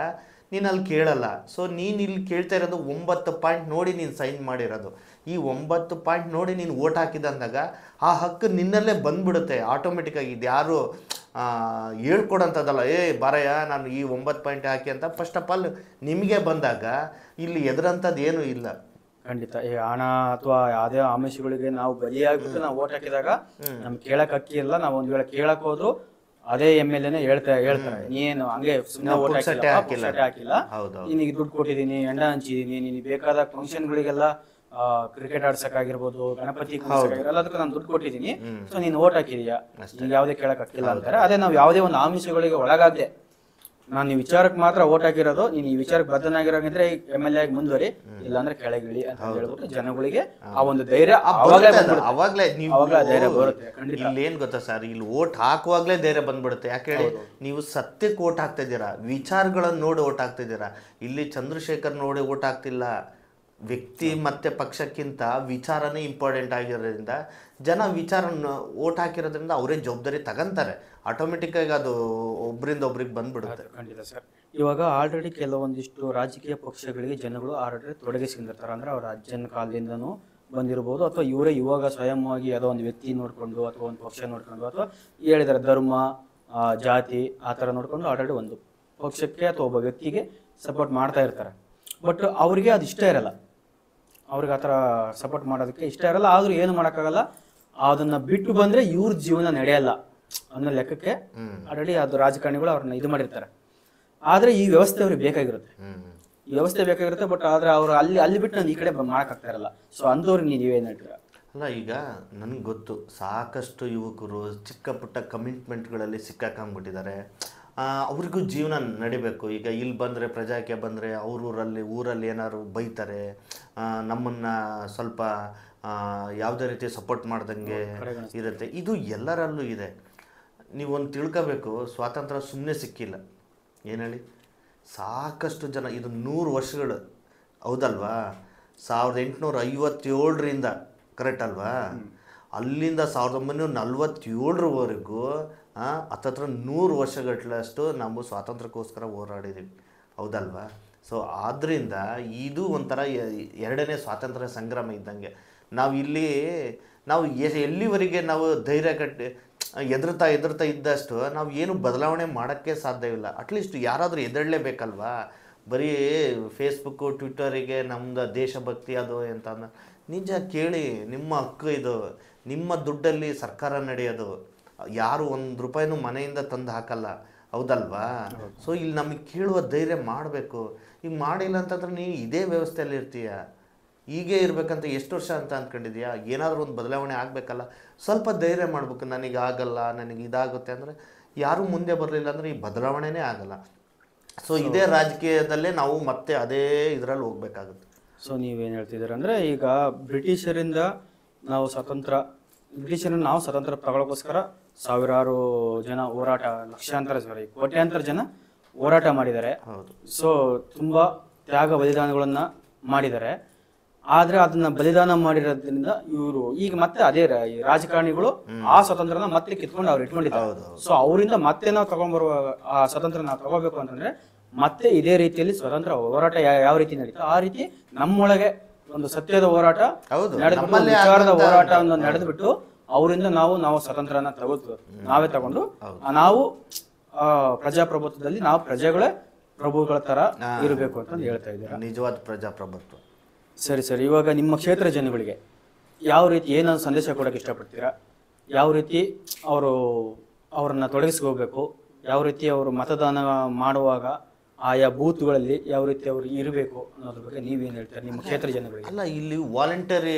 ನೀನು ಅಲ್ಲಿ ಕೇಳಲ್ಲ ಸೊ ನೀನು ಇಲ್ಲಿ ಕೇಳ್ತಾ ಇರೋದು ಒಂಬತ್ತು ಪಾಯಿಂಟ್ ನೋಡಿ ನೀನು ಸೈನ್ ಮಾಡಿರೋದು ಈ ಒಂಬತ್ತು ಪಾಯಿಂಟ್ ನೋಡಿ ನೀನು ಓಟ್ ಹಾಕಿದ ಅಂದಾಗ ಆ ಹಕ್ಕು ನಿನ್ನಲ್ಲೇ ಬಂದ್ಬಿಡುತ್ತೆ ಆಟೋಮೆಟಿಕ್ಕಾಗಿ ಇದು ಯಾರು ಆ, ಹೇಳ್ಕೊಡೋಂಥದ್ದಲ್ಲ ಏ ಬಾರಯ್ಯ ನಾನು ಈ ಒಂಬತ್ತು ಪಾಯಿಂಟ್ ಹಾಕಿ ಅಂತ ಫಸ್ಟ್ ಆಫ್ ಆಲ್ ನಿಮಗೆ ಬಂದಾಗ ಇಲ್ಲಿ ಎದುರಂಥದ್ದು ಏನೂ ಇಲ್ಲ ಖಂಡಿತ ಈ ಹಣ ಅಥವಾ ಯಾವುದೇ ಆಮಿಷಗಳಿಗೆ ನಾವು ಬಲಿಯಾಗ್ಬಿಟ್ಟು ನಾವು ಓಟ್ ಹಾಕಿದಾಗ ನಮ್ಗೆ ಕೇಳಕ್ ಅಕ್ಕಿ ಇಲ್ಲ ನಾವು ಒಂದ್ ವೇಳೆ ಕೇಳಕ್ ಹೋದ್ರು ಅದೇ ಎಮ್ ಎಲ್ ಎನೆ ಹೇಳ್ತಾ ಹೇಳ್ತಾರೆ ನೀನು ಹಂಗೆ ಸುಮ್ಮನೆ ಓಟ್ ಪುಕ್ಸಟ್ಟೆ ಹಾಕಿಲ್ಲ ಹಾಕಿಲ್ಲ. ಪುಕ್ಸಟ್ಟೆ ಹಾಕಿಲ್ಲ ಹೌದು ನಿನಗೆ ದುಡ್ಡು ಕೊಟ್ಟಿದ್ದೀನಿ ಎಂಡ ಹಂಚಿದೀನಿ ನಿನಗೆ ಬೇಕಾದ ಫಂಕ್ಷನ್ಗಳಿಗೆಲ್ಲ ಕ್ರಿಕೆಟ್ ಆಡ್ಸಕ್ಕಾಗಿರ್ಬೋದು ಗಣಪತಿ ಕುಣಿಸಕ್ಕಾಗಿರ್ಬೋದು ಎಲ್ಲದಕ್ಕೂ ನಾನು ದುಡ್ಡು ಕೊಟ್ಟಿದ್ದೀನಿ ಸೊ ನೀನು ಓಟ್ ಹಾಕಿದೀಯಾ ಈಗ ಯಾವುದೇ ಕೇಳಕ್ ಹಾಕಿಲ್ಲ ಅಂತಾರೆ ಅದೇ ನಾವು ಯಾವುದೇ ಒಂದು ಆಮಿಷಗಳಿಗೆ ಒಳಗಾಗದೆ ನಾನು ಈ ವಿಚಾರಕ್ಕೆ ಮಾತ್ರ ಓಟ್ ಹಾಕಿರೋದು ನೀನು ಈ ವಿಚಾರಕ್ಕೆ ಬದ್ಧನಾಗಿರೋಂಗಿದ್ರೆ ಎಮ್ ಎಲ್ ಎ ಆಗಿ ಮುಂದುವರಿ ಇಲ್ಲಾಂದ್ರೆ ಕೆಳಗಿಳಿ ಅಂತ ಹೇಳ್ಬಿಟ್ಟು ಜನಗಳಿಗೆ ಆ ಒಂದು ಧೈರ್ಯ ಅವಾಗಲೇ ಬಂದ್ಬಿಡುತ್ತೆ. ಅವಾಗಲೇ ನೀವು ಅವಾಗ್ಲೇ ಆ ಧೈರ್ಯ ಬರುತ್ತೆ ಖಂಡಿತ ಇಲ್ಲಿ ಏನ್ ಗೊತ್ತಾ ಸರ್ ಇಲ್ಲಿ ಓಟ್ ಹಾಕುವಾಗ್ಲೇ ಧೈರ್ಯ ಬಂದ್ಬಿಡುತ್ತೆ ಯಾಕೆ ಹೇಳಿ ನೀವು ಸತ್ಯಕ್ಕೆ ಓಟ್ ಹಾಕ್ತಾ ಇದ್ದೀರಾ ವಿಚಾರಗಳನ್ನು ನೋಡಿ ಓಟ್ ಹಾಕ್ತಾ ಇದ್ದೀರಾ ಇಲ್ಲಿ ಚಂದ್ರಶೇಖರ್ ನೋಡಿ ಓಟ್ ಹಾಕ್ತಿಲ್ಲ ವ್ಯಕ್ತಿ ಮತ್ತೆ ಪಕ್ಷಕ್ಕಿಂತ ವಿಚಾರನೇ ಇಂಪಾರ್ಟೆಂಟ್ ಆಗಿರೋದ್ರಿಂದ ಜನ ವಿಚಾರ ಓಟ್ ಹಾಕಿರೋದ್ರಿಂದ ಅವರೇ ಜವಾಬ್ದಾರಿ ತಗಂತಾರೆ ಆಟೋಮೆಟಿಕ್ ಆಗಿ ಅದು ಒಬ್ರಿಂದ ಒಬ್ರಿಗೆ ಬಂದ್ಬಿಡುತ್ತೆ ಖಂಡಿತ ಸರ್ ಇವಾಗ ಆಲ್ರೆಡಿ ಕೆಲವೊಂದಿಷ್ಟು ರಾಜಕೀಯ ಪಕ್ಷಗಳಿಗೆ ಜನಗಳು ಆಲ್ರೆಡಿ ತೊಡಗಿಸ್ಕೊಂಡಿರ್ತಾರೆ ಅಂದ್ರೆ ಅವ್ರ ಅಜ್ಜನ ಕಾಲದಿಂದನೂ ಬಂದಿರ್ಬೋದು ಅಥವಾ ಇವರೇ ಇವಾಗ ಸ್ವಯಂವಾಗಿ ಯಾವುದೋ ಒಂದು ವ್ಯಕ್ತಿ ನೋಡ್ಕೊಂಡು ಅಥವಾ ಒಂದು ಪಕ್ಷ ನೋಡ್ಕೊಂಡು ಅಥವಾ ಹೇಳಿದಾರೆ ಧರ್ಮ ಆ, ಜಾತಿ ಆ ಥರ ನೋಡ್ಕೊಂಡು ಆಲ್ರೆಡಿ ಒಂದು ಪಕ್ಷಕ್ಕೆ ಅಥವಾ ಒಬ್ಬ ವ್ಯಕ್ತಿಗೆ ಸಪೋರ್ಟ್ ಮಾಡ್ತಾ ಇರ್ತಾರೆ ಬಟ್ ಅವರಿಗೆ ಅದು ಇಷ್ಟ ಇರಲ್ಲ ಅವ್ರಿಗೆ ಆ ಥರ ಸಪೋರ್ಟ್ ಮಾಡೋದಕ್ಕೆ ಇಷ್ಟ ಇರಲ್ಲ ಆದರೂ ಏನು ಮಾಡೋಕ್ಕಾಗಲ್ಲ ಅದನ್ನ ಬಿಟ್ಟು ಬಂದ್ರೆ ಇವ್ರ ಜೀವನ ನಡೆಯಲ್ಲ ಅನ್ನೋ ಲೆಕ್ಕಕ್ಕೆ ಆಲ್ರೆಡಿ ಅದು ರಾಜಕಾರಣಿಗಳು ಅವ್ರನ್ನ ಇದು ಮಾಡಿರ್ತಾರೆ ಆದ್ರೆ ಈ ವ್ಯವಸ್ಥೆ ಅವ್ರಿಗೆ ಬೇಕಾಗಿರುತ್ತೆ ಹ್ಮ್ ಈ ವ್ಯವಸ್ಥೆ ಬೇಕಾಗಿರುತ್ತೆ ಬಟ್ ಆದ್ರೆ ಅವ್ರು ಅಲ್ಲಿ ಅಲ್ಲಿ ಬಿಟ್ಟು ನಾನು ಈ ಕಡೆ ಮಾಡಕ್ಕಾಗ್ತಾ ಇರಲ್ಲ ಸೊ ಅಂಥವ್ರಿಗೆ ನೀವೇನು ಹೇಳ್ತೀರಾ ಅಲ್ಲ ಈಗ ನನಗೆ ಗೊತ್ತು ಸಾಕಷ್ಟು ಯುವಕರು ಚಿಕ್ಕ ಪುಟ್ಟ ಕಮಿಟ್ಮೆಂಟ್ಗಳಲ್ಲಿ ಸಿಕ್ಕಾಕೊಂಡ್ಬಿಟ್ಟಿದ್ದಾರೆ ಆ, ಅವ್ರಿಗೂ ಜೀವನ ನಡಿಬೇಕು ಈಗ ಇಲ್ಲಿ ಬಂದರೆ ಪ್ರಜಾಕ್ಕೆ ಬಂದರೆ ಅವ್ರ ಊರಲ್ಲಿ ಊರಲ್ಲಿ ಏನಾದ್ರು ಬೈತಾರೆ ನಮ್ಮನ್ನು ಸ್ವಲ್ಪ ಆ, ಯಾವುದೇ ರೀತಿ ಸಪೋರ್ಟ್ ಮಾಡ್ದಂಗೆ ಇರುತ್ತೆ ಇದು ಎಲ್ಲರಲ್ಲೂ ಇದೆ ನೀವು ಒಂದು ತಿಳ್ಕೋಬೇಕು ಸ್ವಾತಂತ್ರ್ಯ ಸುಮ್ಮನೆ ಸಿಕ್ಕಿಲ್ಲ ಏನು ಹೇಳಿ ಸಾಕಷ್ಟು ಜನ ಇದು ನೂರು ವರ್ಷಗಳು ಹೌದಲ್ವಾ ಸಾವಿರದ ಎಂಟುನೂರ ಐವತ್ತೇಳರಿಂದ ಕರೆಕ್ಟ್ ಅಲ್ವಾ ಅಲ್ಲಿಂದ ಸಾವಿರದ ಒಂಬೈನೂರ ನಲ್ವತ್ತೇಳರವರೆಗೂ ಹತ್ತತ್ರ ನೂರು ವರ್ಷಗಟ್ಟಲಷ್ಟು ನಾವು ಸ್ವಾತಂತ್ರ್ಯಕ್ಕೋಸ್ಕರ ಹೋರಾಡಿದ್ದೀವಿ ಹೌದಲ್ವಾ ಸೊ ಆದ್ದರಿಂದ ಇದು ಒಂಥರ ಎ- ಎರಡನೇ ಸ್ವಾತಂತ್ರ್ಯ ಸಂಗ್ರಾಮ ಇದ್ದಂಗೆ ನಾವು ಇಲ್ಲಿ ನಾವು ಎ- ಎಲ್ಲಿವರೆಗೆ ನಾವು ಧೈರ್ಯ ಕಟ್ಟಿ ಎದುರ್ತಾ ಎದುರ್ತಾ ಇದ್ದಷ್ಟು ನಾವು ಏನು ಬದಲಾವಣೆ ಮಾಡೋಕ್ಕೆ ಸಾಧ್ಯವಿಲ್ಲ ಅಟ್ಲೀಸ್ಟ್ ಯಾರಾದರೂ ಎದಳಲೇಬೇಕಲ್ವಾ ಬರೀ ಫೇಸ್ಬುಕ್ಕು ಟ್ವಿಟ್ಟರಿಗೆ ನಮ್ದು ದೇಶಭಕ್ತಿ ಅದು ಅಂತ ಅಂದ ನಿಜ ಕೇಳಿ ನಿಮ್ಮ ಹಕ್ಕು ಇದು ನಿಮ್ಮ ದುಡ್ಡಲ್ಲಿ ಸರ್ಕಾರ ನಡೆಯೋದು ಯಾರು ಒಂದು ರೂಪಾಯಿನೂ ಮನೆಯಿಂದ ತಂದು ಹಾಕಲ್ಲ ಹೌದಲ್ವಾ ಸೊ ಇಲ್ಲಿ ನಮಗೆ ಕೇಳುವ ಧೈರ್ಯ ಮಾಡಬೇಕು ಈಗ ಮಾಡಿಲ್ಲ ಅಂತಂದ್ರೆ ನೀನು ಇದೇ ವ್ಯವಸ್ಥೆಯಲ್ಲಿ ಇರ್ತೀಯ ಹೀಗೆ ಇರ್ಬೇಕಂತ ಎಷ್ಟು ವರ್ಷ ಅಂತ ಅಂದ್ಕೊಂಡಿದ್ಯಾ ಏನಾದರೂ ಒಂದು ಬದಲಾವಣೆ ಆಗಬೇಕಲ್ಲ ಸ್ವಲ್ಪ ಧೈರ್ಯ ಮಾಡಬೇಕು ನನಗೆ ಆಗಲ್ಲ ನನಗೆ ಇದಾಗುತ್ತೆ ಅಂದರೆ ಯಾರೂ ಮುಂದೆ ಬರಲಿಲ್ಲ ಅಂದರೆ ಈ ಬದಲಾವಣೆನೇ ಆಗಲ್ಲ ಸೊ ಇದೇ ರಾಜಕೀಯದಲ್ಲೇ ನಾವು ಮತ್ತೆ ಅದೇ ಇದರಲ್ಲಿ ಹೋಗ್ಬೇಕಾಗುತ್ತೆ ಸೊ ನೀವೇನು ಹೇಳ್ತಿದ್ದೀರ ಅಂದ್ರೆ ಈಗ ಬ್ರಿಟಿಷರಿಂದ ನಾವು ಸ್ವತಂತ್ರ ಬ್ರಿಟಿಷರಿಂದ ನಾವು ಸ್ವತಂತ್ರ ತಗೊಳ್ಳೋಕ್ಕೋಸ್ಕರ ಸಾವಿರಾರು ಜನ ಹೋರಾಟ ಲಕ್ಷಾಂತರ ಸಾರಿ ಕೋಟ್ಯಾಂತರ ಜನ ಹೋರಾಟ ಮಾಡಿದ್ದಾರೆ ಹೌದು ಸೊ ತುಂಬಾ ತ್ಯಾಗ ಬಲಿದಾನಗಳನ್ನ ಮಾಡಿದ್ದಾರೆ ಆದ್ರೆ ಅದನ್ನ ಬಲಿದಾನ ಮಾಡಿರೋದ್ರಿಂದ ಇವರು ಈಗ ಮತ್ತೆ ಅದೇ ರ- ಈ ರಾಜಕಾರಣಿಗಳು ಆ ಸ್ವತಂತ್ರನ ಮತ್ತೆ ಕಿತ್ಕೊಂಡು ಅವ್ರು ಇಟ್ಕೊಂಡಿದ್ದಾರೆ ಹೌದು ಸೊ ಅವರಿಂದ ಮತ್ತೆ ನಾವು ತಗೊಂಡ್ಬರುವ ಆ ಸ್ವತಂತ್ರ ನಾವು ತಗೋಬೇಕು ಅಂತಂದ್ರೆ ಮತ್ತೆ ಇದೇ ರೀತಿಯಲ್ಲಿ ಸ್ವತಂತ್ರ ಹೋರಾಟ ಯಾ- ಯಾವ ರೀತಿ ನಡೀತೋ ಆ ರೀತಿ ನಮ್ಮೊಳಗೆ ಒಂದು ಸತ್ಯದ ಹೋರಾಟ ಹೌದು ನಡೆದ್ಬಿಟ್ಟು ನಮ್ಮಲ್ಲೇ ವಿಚಾರದ ಆಗುವಂತ- ಹೋರಾಟವನ್ನು ನಡೆದ್ಬಿಟ್ಟು ಅವರಿಂದ ನಾವು ನಾವು ಸ್ವತಂತ್ರನ ತಗೋದು ನಾವೇ ತಗೊಂಡು ಆ, ನಾವು ಆ, ಪ್ರಜಾಪ್ರಭುತ್ವದಲ್ಲಿ ನಾವು ಪ್ರಜೆಗಳೇ ಪ್ರಭುಗಳ ತರ ಇರಬೇಕು ಅಂತ ಹೇಳ್ತಾ ಇದ್ದೀರಾ ನಿಜವಾದ ಪ್ರಜಾಪ್ರಭುತ್ವ ಸರಿ ಸರಿ ಇವಾಗ ನಿಮ್ಮ ಕ್ಷೇತ್ರ ಜನಗಳಿಗೆ ಯಾವ ರೀತಿ ಏನೋ ಸಂದೇಶ ಕೊಡಕ್ಕೆ ಇಷ್ಟಪಡ್ತೀರಾ ಯಾವ ರೀತಿ ಅವರು ಅವರನ್ನ ತೊಡಗಿಸ್ಕೋಬೇಕು ಯಾವ ರೀತಿ ಅವರು ಮತದಾನ ಮಾಡುವಾಗ ಆಯಾ ಬೂತ್ಗಳಲ್ಲಿ ಯಾವ ರೀತಿ ಅವರು ಇರಬೇಕು ಅನ್ನೋದ್ರ ಬಗ್ಗೆ ನೀವೇನು ಹೇಳ್ತೀರಾ ನಿಮ್ಮ ಕ್ಷೇತ್ರ ಜನಗಳಿಗೆ ಅಲ್ಲ ಇಲ್ಲಿ ವಾಲಂಟರಿ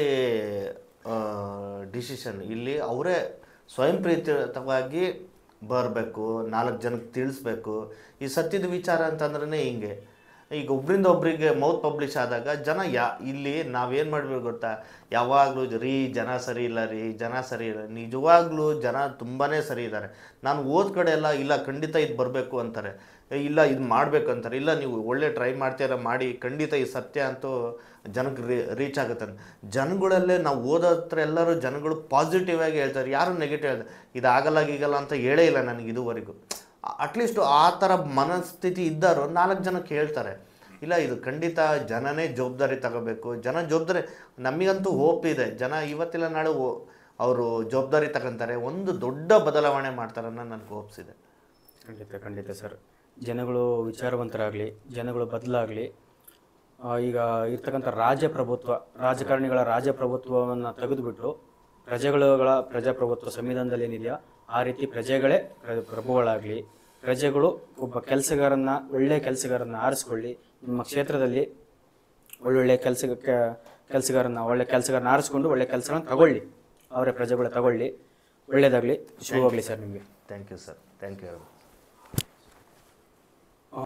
ಡಿಸಿಷನ್ ಇಲ್ಲಿ ಅವರೇ ಸ್ವಯಂ ಪ್ರೇರಿತವಾಗಿ ಬರಬೇಕು ನಾಲ್ಕು ಜನಕ್ಕೆ ತಿಳಿಸ್ಬೇಕು ಈ ಸತ್ಯದ ವಿಚಾರ ಅಂತಂದ್ರೆ ಹಿಂಗೆ ಈಗ ಒಬ್ರಿಂದ ಒಬ್ರಿಗೆ ಮೌತ್ ಪಬ್ಲಿಷ್ ಆದಾಗ ಜನ ಯಾ ಇಲ್ಲಿ ನಾವೇನು ಮಾಡ್ಬೇಕು ಗೊತ್ತಾ ಯಾವಾಗಲೂ ರೀ ಜನ ಸರಿ ಇಲ್ಲ ರೀ ಜನ ಸರಿ ಇಲ್ಲ ನಿಜವಾಗ್ಲೂ ಜನ ತುಂಬಾ ಸರಿ ಇದ್ದಾರೆ ನಾನು ಓದ್ ಕಡೆ ಎಲ್ಲ ಇಲ್ಲ ಖಂಡಿತ ಇದು ಬರಬೇಕು ಅಂತಾರೆ ಏ, ಇಲ್ಲ ಇದು ಮಾಡಬೇಕು ಅಂತಾರೆ ಇಲ್ಲ ನೀವು ಒಳ್ಳೆ ಟ್ರೈ ಮಾಡ್ತೀರ ಮಾಡಿ ಖಂಡಿತ ಈ ಸತ್ಯ ಅಂತೂ ಜನಕ್ಕೆ ರೀ ರೀಚ್ ಆಗುತ್ತೆ ಅಂತ. ಜನಗಳಲ್ಲೇ ನಾವು ಓದೋ ಹತ್ರ ಎಲ್ಲರೂ ಜನಗಳು ಪಾಸಿಟಿವ್ ಆಗಿ ಹೇಳ್ತಾರೆ ಯಾರು ನೆಗೆಟಿವ್ ಹೇಳ್ತಾರೆ ಇದು ಆಗಲ್ಲ ಗೀಗಲ್ಲ ಅಂತ ಹೇಳೇ ಇಲ್ಲ ನನಗೆ ಇದುವರೆಗೂ ಅಟ್ಲೀಸ್ಟ್ ಆ ಥರ ಮನಸ್ಥಿತಿ ಇದ್ದರು ನಾಲ್ಕು ಜನ ಕೇಳ್ತಾರೆ ಇಲ್ಲ ಇದು ಖಂಡಿತ ಜನನೇ ಜವಾಬ್ದಾರಿ ತಗೋಬೇಕು ಜನ ಜವಾಬ್ದಾರಿ ನಮಗಂತೂ ಹೋಪ್ ಇದೆ ಜನ ಇವತ್ತಿಲ್ಲ ನಾಳೆ ಓ- ಅವರು ಜವಾಬ್ದಾರಿ ತಗೊಂತಾರೆ ಒಂದು ದೊಡ್ಡ ಬದಲಾವಣೆ ಮಾಡ್ತಾರೆ ಅನ್ನೋ ನನಗೆ ಹೋಪ್ಸ್ ಇದೆ ಖಂಡಿತ ಖಂಡಿತ ಸರ್ ಜನಗಳು ವಿಚಾರವಂತರಾಗಲಿ ಜನಗಳು ಬದಲಾಗಲಿ ಈಗ ಇರ್ತಕ್ಕಂಥ ರಾಜಪ್ರಭುತ್ವ ರಾಜಕಾರಣಿಗಳ ರಾಜಪ್ರಭುತ್ವವನ್ನು ತೆಗೆದುಬಿಟ್ಟು ಪ್ರಜೆಗಳ ಪ್ರಜಾಪ್ರಭುತ್ವ ಸಂವಿಧಾನದಲ್ಲಿ ಏನಿದೆಯಾ ಆ ರೀತಿ ಪ್ರಜೆಗಳೇ ಪ್ರ- ಪ್ರಭುಗಳಾಗಲಿ ಪ್ರಜೆಗಳು ಒಬ್ಬ ಕೆಲಸಗಾರನ್ನ ಒಳ್ಳೆಯ ಕೆಲಸಗಾರನ್ನ ಆರಿಸ್ಕೊಳ್ಳಿ ನಿಮ್ಮ ಕ್ಷೇತ್ರದಲ್ಲಿ ಒಳ್ಳೊಳ್ಳೆ ಕೆಲಸ ಕೆಲಸಗಾರನ್ನ ಒಳ್ಳೆ ಕೆಲಸಗಾರನ ಆರಿಸ್ಕೊಂಡು ಒಳ್ಳೆ ಕೆಲಸಗಳನ್ನ ತಗೊಳ್ಳಿ ಅವರೇ ಪ್ರಜೆಗಳು ತಗೊಳ್ಳಿ ಒಳ್ಳೇದಾಗಲಿ ಶುಭವಾಗಲಿ ಸರ್ ನಿಮಗೆ thank you sir thank you